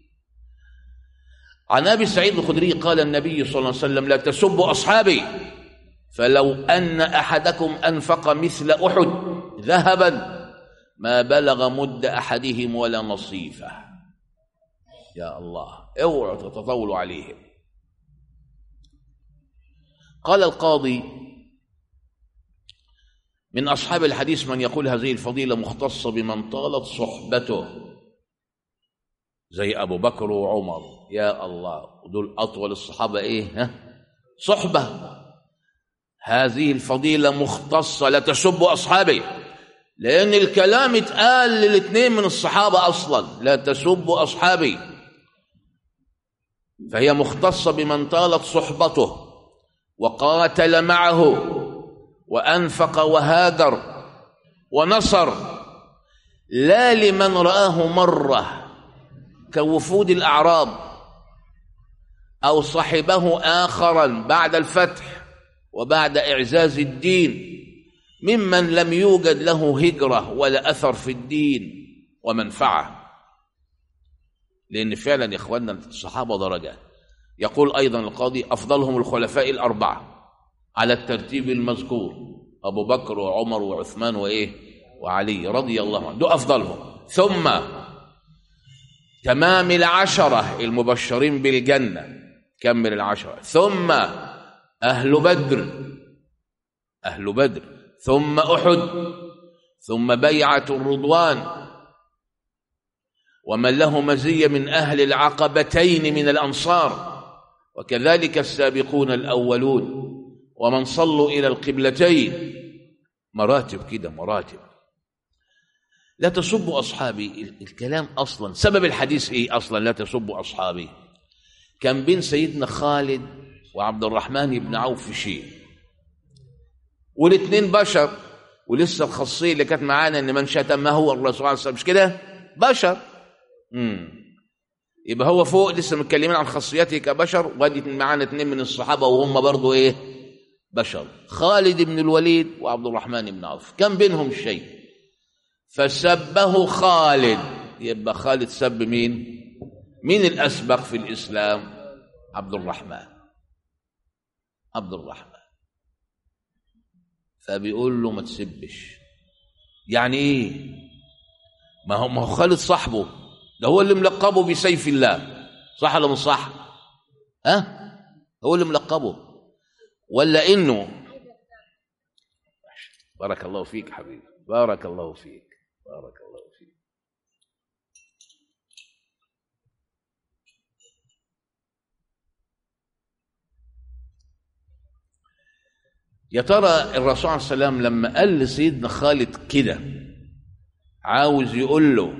عن ابي سعيد الخدري قال النبي صلى الله عليه وسلم لا تسبوا اصحابي فلو ان احدكم انفق مثل احد ذهبا ما بلغ مد احدهم ولا نصيفه يا الله اوعوا تتطاولوا عليهم قال القاضي من اصحاب الحديث من يقول هذه الفضيله مختصه بمن طالت صحبته زي ابو بكر وعمر يا الله ودول اطول الصحابه ايه ها صحبه هذه الفضيله مختصه لا تسبوا اصحابي لان الكلام اتقال للاثنين من الصحابه اصلا لا تسبوا اصحابي فهي مختصه بمن طالت صحبته وقاتل معه وانفق وهاجر ونصر لا لمن راه مره كوفود الاعراب او صحبه اخرا بعد الفتح وبعد اعزاز الدين ممن لم يوجد له هجره ولا اثر في الدين ومنفعه لان فعلا يا اخواننا الصحابه درجات يقول ايضا القاضي افضلهم الخلفاء الاربعه على الترتيب المذكور ابو بكر وعمر وعثمان وايه وعلي رضي الله عنه دول افضلهم ثم تمام العشره المبشرين بالجنه كمل العشره ثم اهل بدر اهل بدر ثم احد ثم بيعه الرضوان ومن له مزيه من اهل العقبتين من الانصار وكذلك السابقون الاولون ومن صلوا الى القبلتين مراتب كده مراتب لا تسبوا اصحابي الكلام اصلا سبب الحديث ايه اصلا لا تسبوا اصحابي كان بين سيدنا خالد وعبد الرحمن بن عوف شيء والاثنين بشر ولسه الخاصيه اللي كانت معانا ان من شتم هو الرسول عليه الصلاه مش كده بشر امم يبقى هو فوق لسه متكلمين عن خاصيته كبشر وادي معانا اثنين من الصحابه وهم برضه ايه بشر خالد بن الوليد وعبد الرحمن بن عوف كان بينهم شيء فسبه خالد يبقى خالد سب مين مين الاسبق في الاسلام عبد الرحمن عبد الرحمن فبيقول له ما تسبش يعني ايه ما هو ما هو خالد صاحبه ده هو اللي ملقبه بسيف الله صح ولا مش صح ها هو اللي ملقبه ولا انه بارك الله فيك حبيبي بارك الله فيك بارك الله فيك يا ترى الرسول عليه السلام لما قال لسيدنا خالد كده عاوز يقول له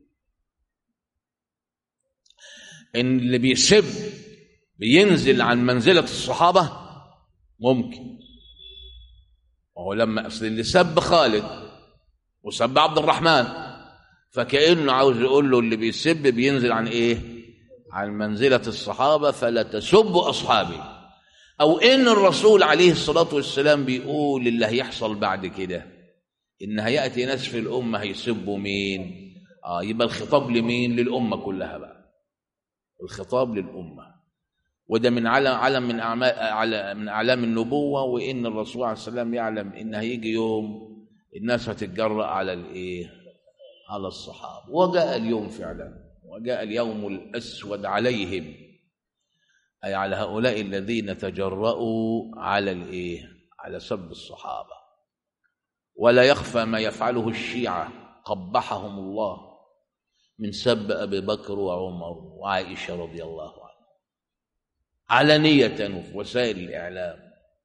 ان اللي بيسب بينزل عن منزله الصحابه ممكن وهو لما اصل اللي سب خالد وسب عبد الرحمن فكانه عاوز يقول له اللي بيسب بينزل عن ايه عن منزله الصحابه فلا تسبوا اصحابي او ان الرسول عليه الصلاه والسلام بيقول اللي هيحصل بعد كده ان هياتي ناس في الامه هيسبوا مين اه يبقى الخطاب لمين للامه كلها بقى الخطاب للامه وده من علم علم من اعمال على من اعلام النبوه وان الرسول عليه السلام يعلم ان هيجي يوم الناس هتتجرأ على الايه على الصحابه وجاء اليوم فعلا وجاء اليوم الاسود عليهم اي على هؤلاء الذين تجرؤوا على الايه على سب الصحابه ولا يخفى ما يفعله الشيعه قبحهم الله من سب ابي بكر وعمر وعائشه رضي الله عنها علنيه في وسائل الاعلام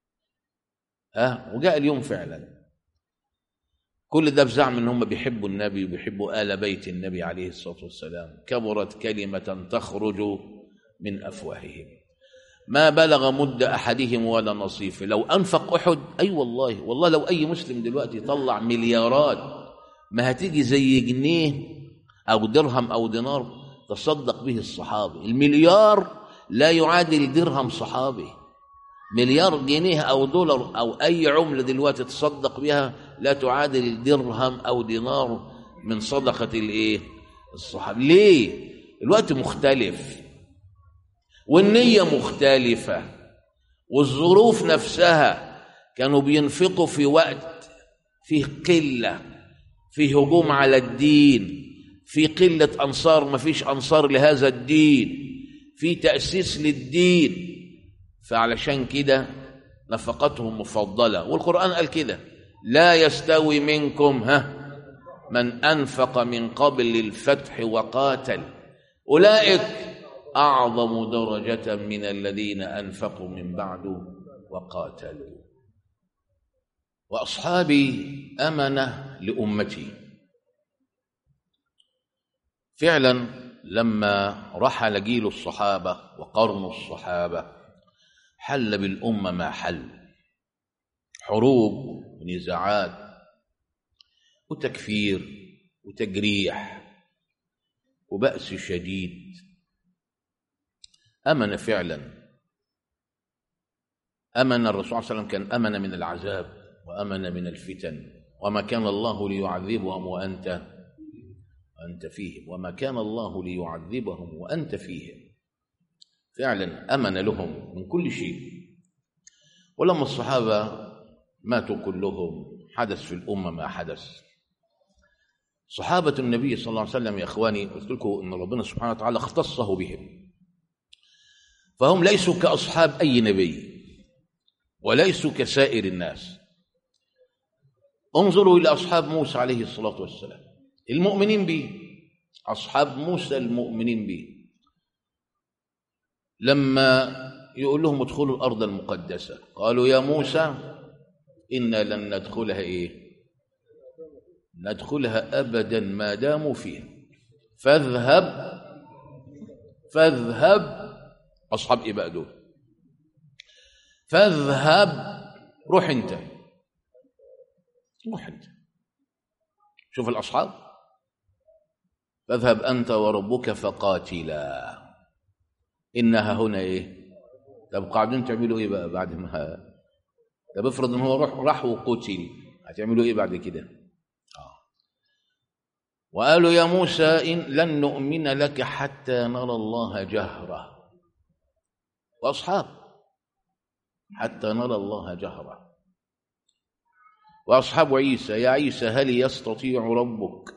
ها وجاء اليوم فعلا كل ده بزعم ان هم بيحبوا النبي وبيحبوا ال بيت النبي عليه الصلاه والسلام كبرت كلمه تخرج من افواههم ما بلغ مد احدهم ولا نصيفه لو انفق احد اي أيوة والله والله لو اي مسلم دلوقتي طلع مليارات ما هتيجي زي جنيه او درهم او دينار تصدق به الصحابي المليار لا يعادل درهم صحابي مليار جنيه او دولار او اي عمله دلوقتي تصدق بها لا تعادل درهم او دينار من صدقه الايه الصحابي ليه الوقت مختلف والنيه مختلفه والظروف نفسها كانوا بينفقوا في وقت فيه قله فيه هجوم على الدين في قله انصار ما فيش انصار لهذا الدين في تاسيس للدين فعلشان كده نفقتهم مفضله والقران قال كده لا يستوي منكم ها من انفق من قبل الفتح وقاتل اولئك اعظم درجه من الذين انفقوا من بعد وقاتلوا واصحابي امنه لامتي فعلا لما رحل جيل الصحابه وقرن الصحابه حل بالامه ما حل حروب ونزاعات وتكفير وتجريح وبأس شديد أمن فعلا أمن الرسول صلى الله عليه وسلم كان أمن من العذاب وأمن من الفتن وما كان الله ليعذبهم وأنت وأنت فيهم وما كان الله ليعذبهم وأنت فيهم فعلا أمن لهم من كل شيء ولما الصحابة ماتوا كلهم حدث في الأمة ما حدث صحابة النبي صلى الله عليه وسلم يا إخواني قلت لكم أن ربنا سبحانه وتعالى اختصه بهم فهم ليسوا كأصحاب أي نبي وليسوا كسائر الناس انظروا إلى أصحاب موسى عليه الصلاة والسلام المؤمنين به أصحاب موسى المؤمنين به لما يقول لهم ادخلوا الأرض المقدسة قالوا يا موسى إنا لن ندخلها إيه ندخلها أبدا ما داموا فيها فاذهب فاذهب أصحاب إيه بقى دول فاذهب روح أنت روح أنت شوف الأصحاب فاذهب أنت وربك فقاتلا إنها هنا إيه طب قاعدين تعملوا إيه بقى بعد ما طب افرض إن هو راح راح وقتل هتعملوا إيه بعد كده آه. وقالوا يا موسى إن لن نؤمن لك حتى نرى الله جهرة وأصحاب حتى نرى الله جهرة وأصحاب عيسى يا عيسى هل يستطيع ربك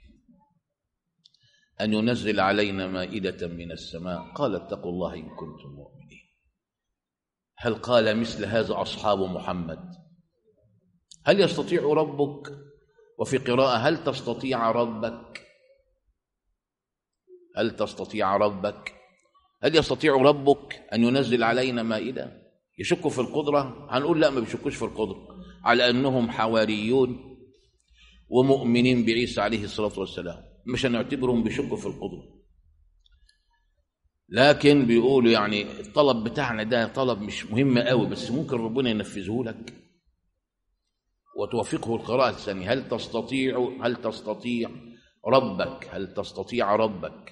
أن ينزل علينا مائدة من السماء قال اتقوا الله إن كنتم مؤمنين هل قال مثل هذا أصحاب محمد هل يستطيع ربك وفي قراءة هل تستطيع ربك هل تستطيع ربك هل يستطيع ربك أن ينزل علينا مائدة يشكوا في القدرة هنقول لا ما بيشكوش في القدرة على أنهم حواريون ومؤمنين بعيسى عليه الصلاة والسلام مش هنعتبرهم بيشكوا في القدرة لكن بيقولوا يعني الطلب بتاعنا ده طلب مش مهم قوي بس ممكن ربنا ينفذه لك وتوفقه القراءة الثانية هل تستطيع هل تستطيع ربك هل تستطيع ربك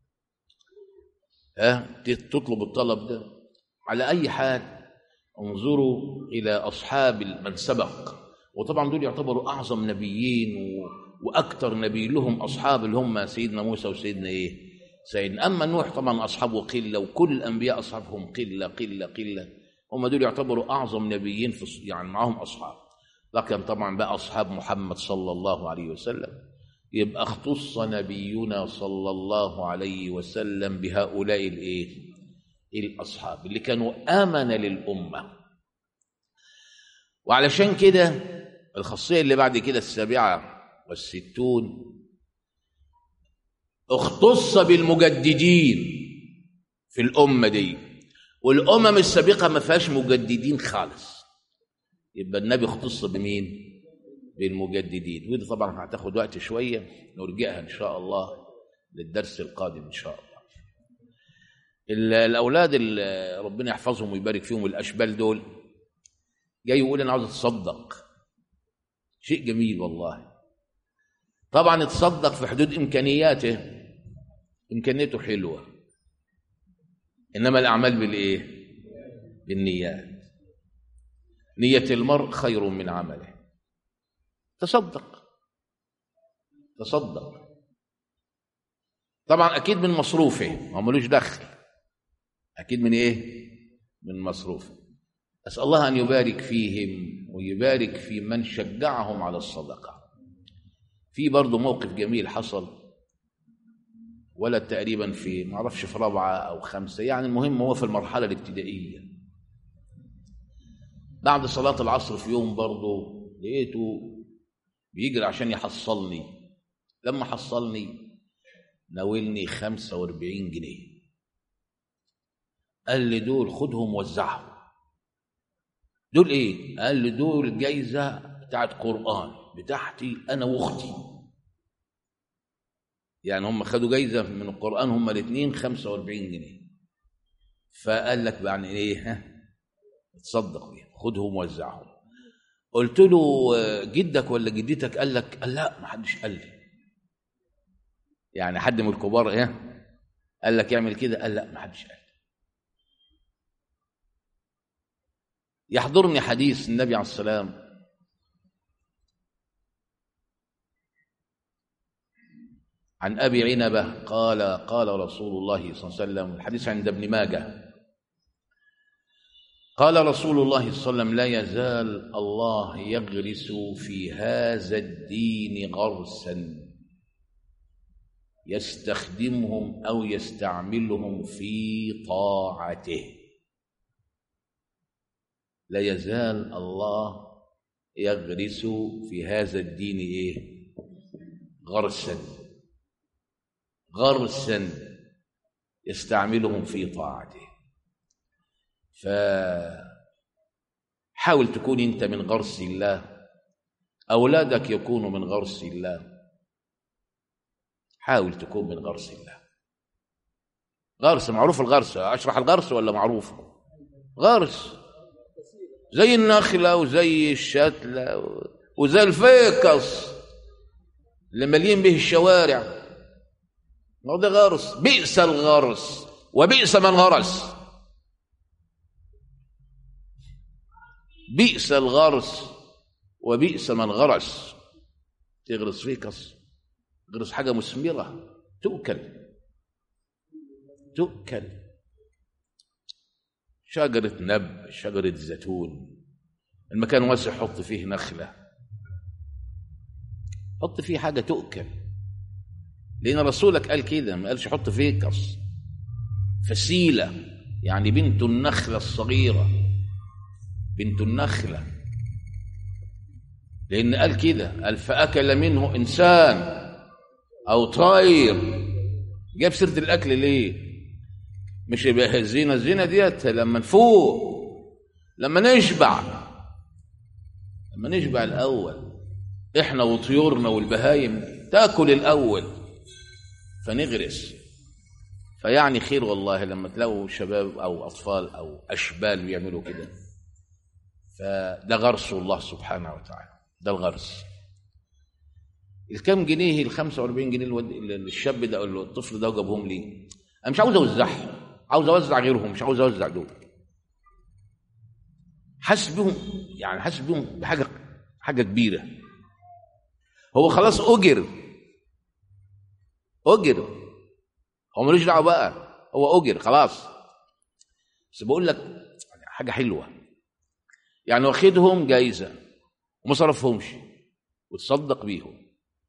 ها تطلب الطلب ده على أي حال انظروا إلى أصحاب من سبق وطبعا دول يعتبروا أعظم نبيين و... وأكثر نبي لهم أصحاب اللي هم سيدنا موسى وسيدنا إيه سيدنا أما نوح طبعا أصحابه قلة وكل الأنبياء أصحابهم قلة قلة قلة هم دول يعتبروا أعظم نبيين في يعني معهم أصحاب لكن طبعا بقى أصحاب محمد صلى الله عليه وسلم يبقى اختص نبينا صلى الله عليه وسلم بهؤلاء الايه الاصحاب اللي كانوا امن للامه وعلشان كده الخاصيه اللي بعد كده السابعه والستون اختص بالمجددين في الامه دي والامم السابقه ما فيهاش مجددين خالص يبقى النبي اختص بمين بالمجددين ودي طبعا هتاخد وقت شويه نرجعها ان شاء الله للدرس القادم ان شاء الله الاولاد اللي ربنا يحفظهم ويبارك فيهم الاشبال دول جاي يقول انا عاوز اتصدق شيء جميل والله طبعا يتصدق في حدود امكانياته امكانيته حلوه انما الاعمال بالايه بالنيات نيه المرء خير من عمله تصدق تصدق طبعا اكيد من مصروفه ما ملوش دخل اكيد من ايه من مصروفه اسال الله ان يبارك فيهم ويبارك في من شجعهم على الصدقه في برضه موقف جميل حصل ولد تقريبا في ما اعرفش في رابعه او خمسه يعني المهم هو في المرحله الابتدائيه بعد صلاه العصر في يوم برضه لقيته بيجري عشان يحصلني لما حصلني ناولني 45 جنيه قال لي دول خدهم وزعهم دول ايه قال لي دول جايزه بتاعت قران بتاعتي انا واختي يعني هم خدوا جايزه من القران هم الاثنين 45 جنيه فقال لك يعني ايه ها تصدق بيهم خدهم وزعهم قلت له جدك ولا جدتك قال لك قال لا ما حدش قال لي يعني حد من الكبار ايه قال لك يعمل كده قال لا ما حدش قال لي يحضرني حديث النبي عليه السلام عن ابي عنبه قال قال رسول الله صلى الله عليه وسلم الحديث عند ابن ماجه قال رسول الله صلى الله عليه وسلم لا يزال الله يغرس في هذا الدين غرسا يستخدمهم او يستعملهم في طاعته لا يزال الله يغرس في هذا الدين ايه غرسا غرسا يستعملهم في طاعته فحاول تكون انت من غرس الله اولادك يكونوا من غرس الله حاول تكون من غرس الله غرس معروف الغرس اشرح الغرس ولا معروف غرس زي النخله وزي الشتله وزي الفيكس اللي مليين به الشوارع ما ده غرس بئس الغرس وبئس من غرس بئس الغرس وبئس من غرس تغرس فيكس تغرس حاجة مثمرة تؤكل تؤكل شجرة نب شجرة زيتون المكان واسع حط فيه نخلة حط فيه حاجة تؤكل لأن رسولك قال كده ما قالش حط فيه كص فسيلة يعني بنت النخلة الصغيرة بنت النخلة لأن قال كده قال فأكل منه إنسان أو طير جاب سيرة الأكل ليه مش يبقى الزينة الزينة ديت لما نفوق لما نشبع لما نشبع الأول احنا وطيورنا والبهايم تاكل الاول فنغرس فيعني خير والله لما تلاقوا شباب او اطفال او اشبال بيعملوا كده فده غرس الله سبحانه وتعالى ده الغرس الكام جنيه ال 45 جنيه الود... الشاب ده او الطفل ده جابهم لي انا مش عاوز اوزعهم عاوز اوزع غيرهم مش عاوز اوزع دول حاسس بيهم يعني حاسس بيهم بحاجه حاجه كبيره هو خلاص اجر اجر هو ملوش دعوه بقى هو اجر خلاص بس بقول لك حاجه حلوه يعني واخدهم جايزه وما صرفهمش وتصدق بيهم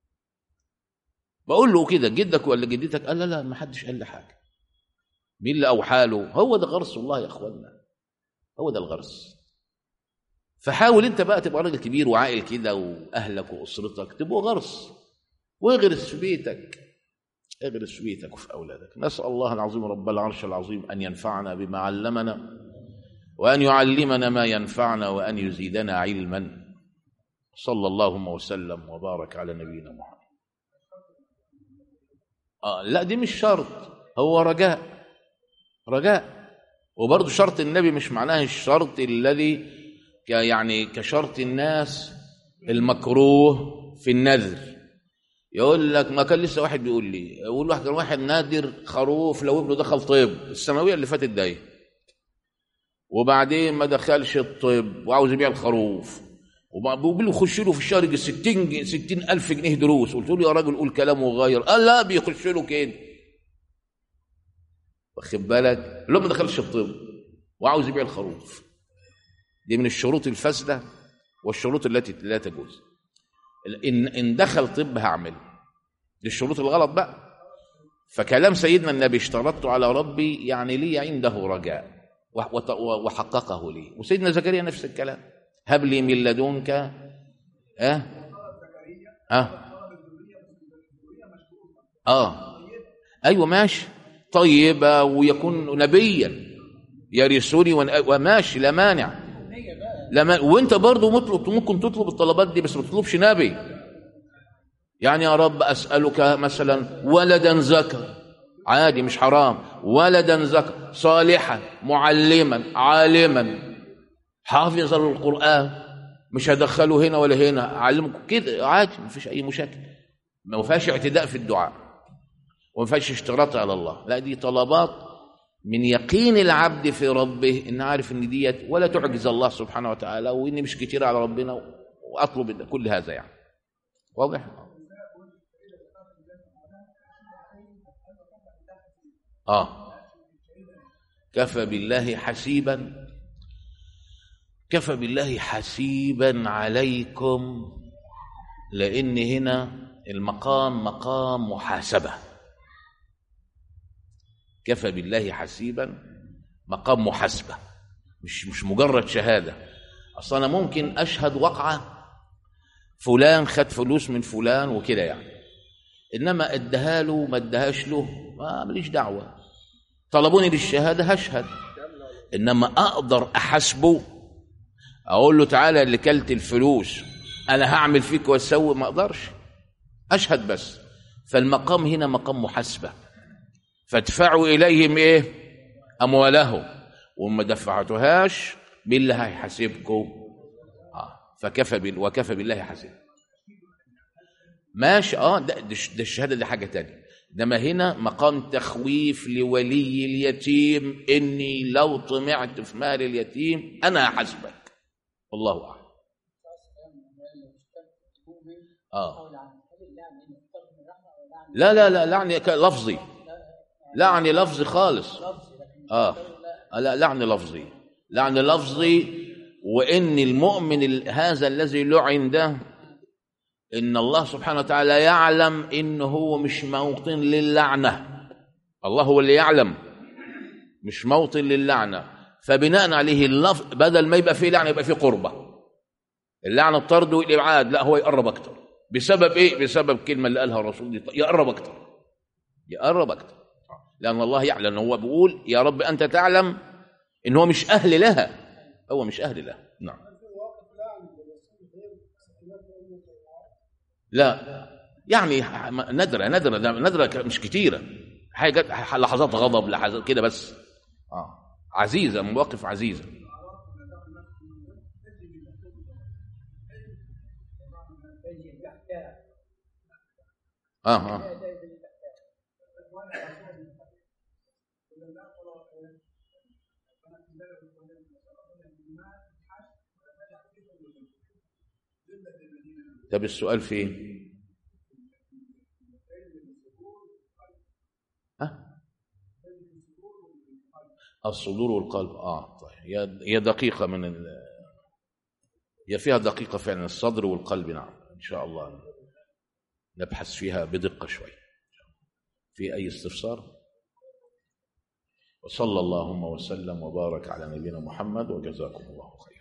بقول له كده جدك ولا جدتك قال لا لا ما حدش قال لي حاجه مين اللي اوحى له هو ده غرس الله يا اخوانا هو ده الغرس فحاول انت بقى تبقى راجل كبير وعاقل كده واهلك واسرتك تبقوا غرس واغرس في بيتك اغرس في بيتك وفي اولادك نسال الله العظيم رب العرش العظيم ان ينفعنا بما علمنا وان يعلمنا ما ينفعنا وان يزيدنا علما صلى اللهم وسلم وبارك على نبينا محمد آه لا دي مش شرط هو رجاء رجاء وبرضه شرط النبي مش معناه الشرط الذي يعني كشرط الناس المكروه في النذر يقول لك ما كان لسه واحد بيقول لي يقول واحد كان واحد نادر خروف لو ابنه دخل طب السنويه اللي فاتت دي وبعدين ما دخلش الطب وعاوز يبيع الخروف وبيقول له خش له في الشهر يجي 60 60 الف جنيه دروس قلت له يا راجل قول كلام وغير قال لا بيخش له كده واخد بالك لو ما دخلش الطب وعاوز يبيع الخروف دي من الشروط الفاسده والشروط التي لا تجوز ان ان دخل طب هعمل دي الشروط الغلط بقى فكلام سيدنا النبي اشترطت على ربي يعني لي عنده رجاء وحققه لي وسيدنا زكريا نفس الكلام هب لي من لدنك اه اه اه ايوه ماشي طيبه ويكون نبيا يرثني وماشي لا مانع لما وانت برضه مطلب ممكن تطلب الطلبات دي بس ما تطلبش نبي يعني يا رب اسالك مثلا ولدا ذكر عادي مش حرام ولدا ذكر صالحا معلما عالما حافظا للقران مش هدخله هنا ولا هنا اعلمكم كده عادي ما فيش اي مشاكل ما فيهاش اعتداء في الدعاء وما فيهاش اشتراط على الله لا دي طلبات من يقين العبد في ربه ان عارف ان ديت ولا تعجز الله سبحانه وتعالى وان مش كتير على ربنا واطلب كل هذا يعني واضح اه كفى بالله حسيبا كفى بالله حسيبا عليكم لان هنا المقام مقام محاسبه كفى بالله حسيبا مقام محاسبه مش مش مجرد شهاده اصل انا ممكن اشهد وقعه فلان خد فلوس من فلان وكده يعني انما اداها له ما اداهاش له ما ماليش دعوه طلبوني للشهاده هشهد انما اقدر احاسبه اقول له تعالى اللي كلت الفلوس انا هعمل فيك واسوي ما اقدرش اشهد بس فالمقام هنا مقام محاسبه فادفعوا اليهم ايه اموالهم وما دفعتهاش بالله هيحاسبكم آه. فكفى بال... وكفى بالله حسيب ماشي اه ده, ده الشهاده دي حاجه تانية انما هنا مقام تخويف لولي اليتيم اني لو طمعت في مال اليتيم انا هحاسبك والله اعلم اه لا لا لا لعني لفظي لعني لفظي خالص اه لا لعني لفظي لعني لفظي وان المؤمن هذا الذي لعن ده ان الله سبحانه وتعالى يعلم ان هو مش موطن للعنه الله هو اللي يعلم مش موطن للعنه فبناء عليه اللفظ بدل ما يبقى فيه لعنه يبقى فيه قربه اللعنه الطرد والابعاد لا هو يقرب اكتر بسبب ايه بسبب كلمه اللي قالها الرسول دي يقرب اكتر يقرب اكتر لان الله يعلم هو بيقول يا رب انت تعلم ان هو مش اهل لها هو مش اهل لها نعم لا يعني ندرة ندرة ندرة مش كتيرة حاجة لحظات غضب لحظات كده بس اه عزيزة مواقف عزيزة اه اه طب السؤال فين؟ ها؟ الصدور والقلب اه طيب هي هي دقيقة من ال... هي فيها دقيقة فعلا الصدر والقلب نعم إن شاء الله نبحث فيها بدقة شوي في أي استفسار وصلى اللهم وسلم وبارك على نبينا محمد وجزاكم الله خيرا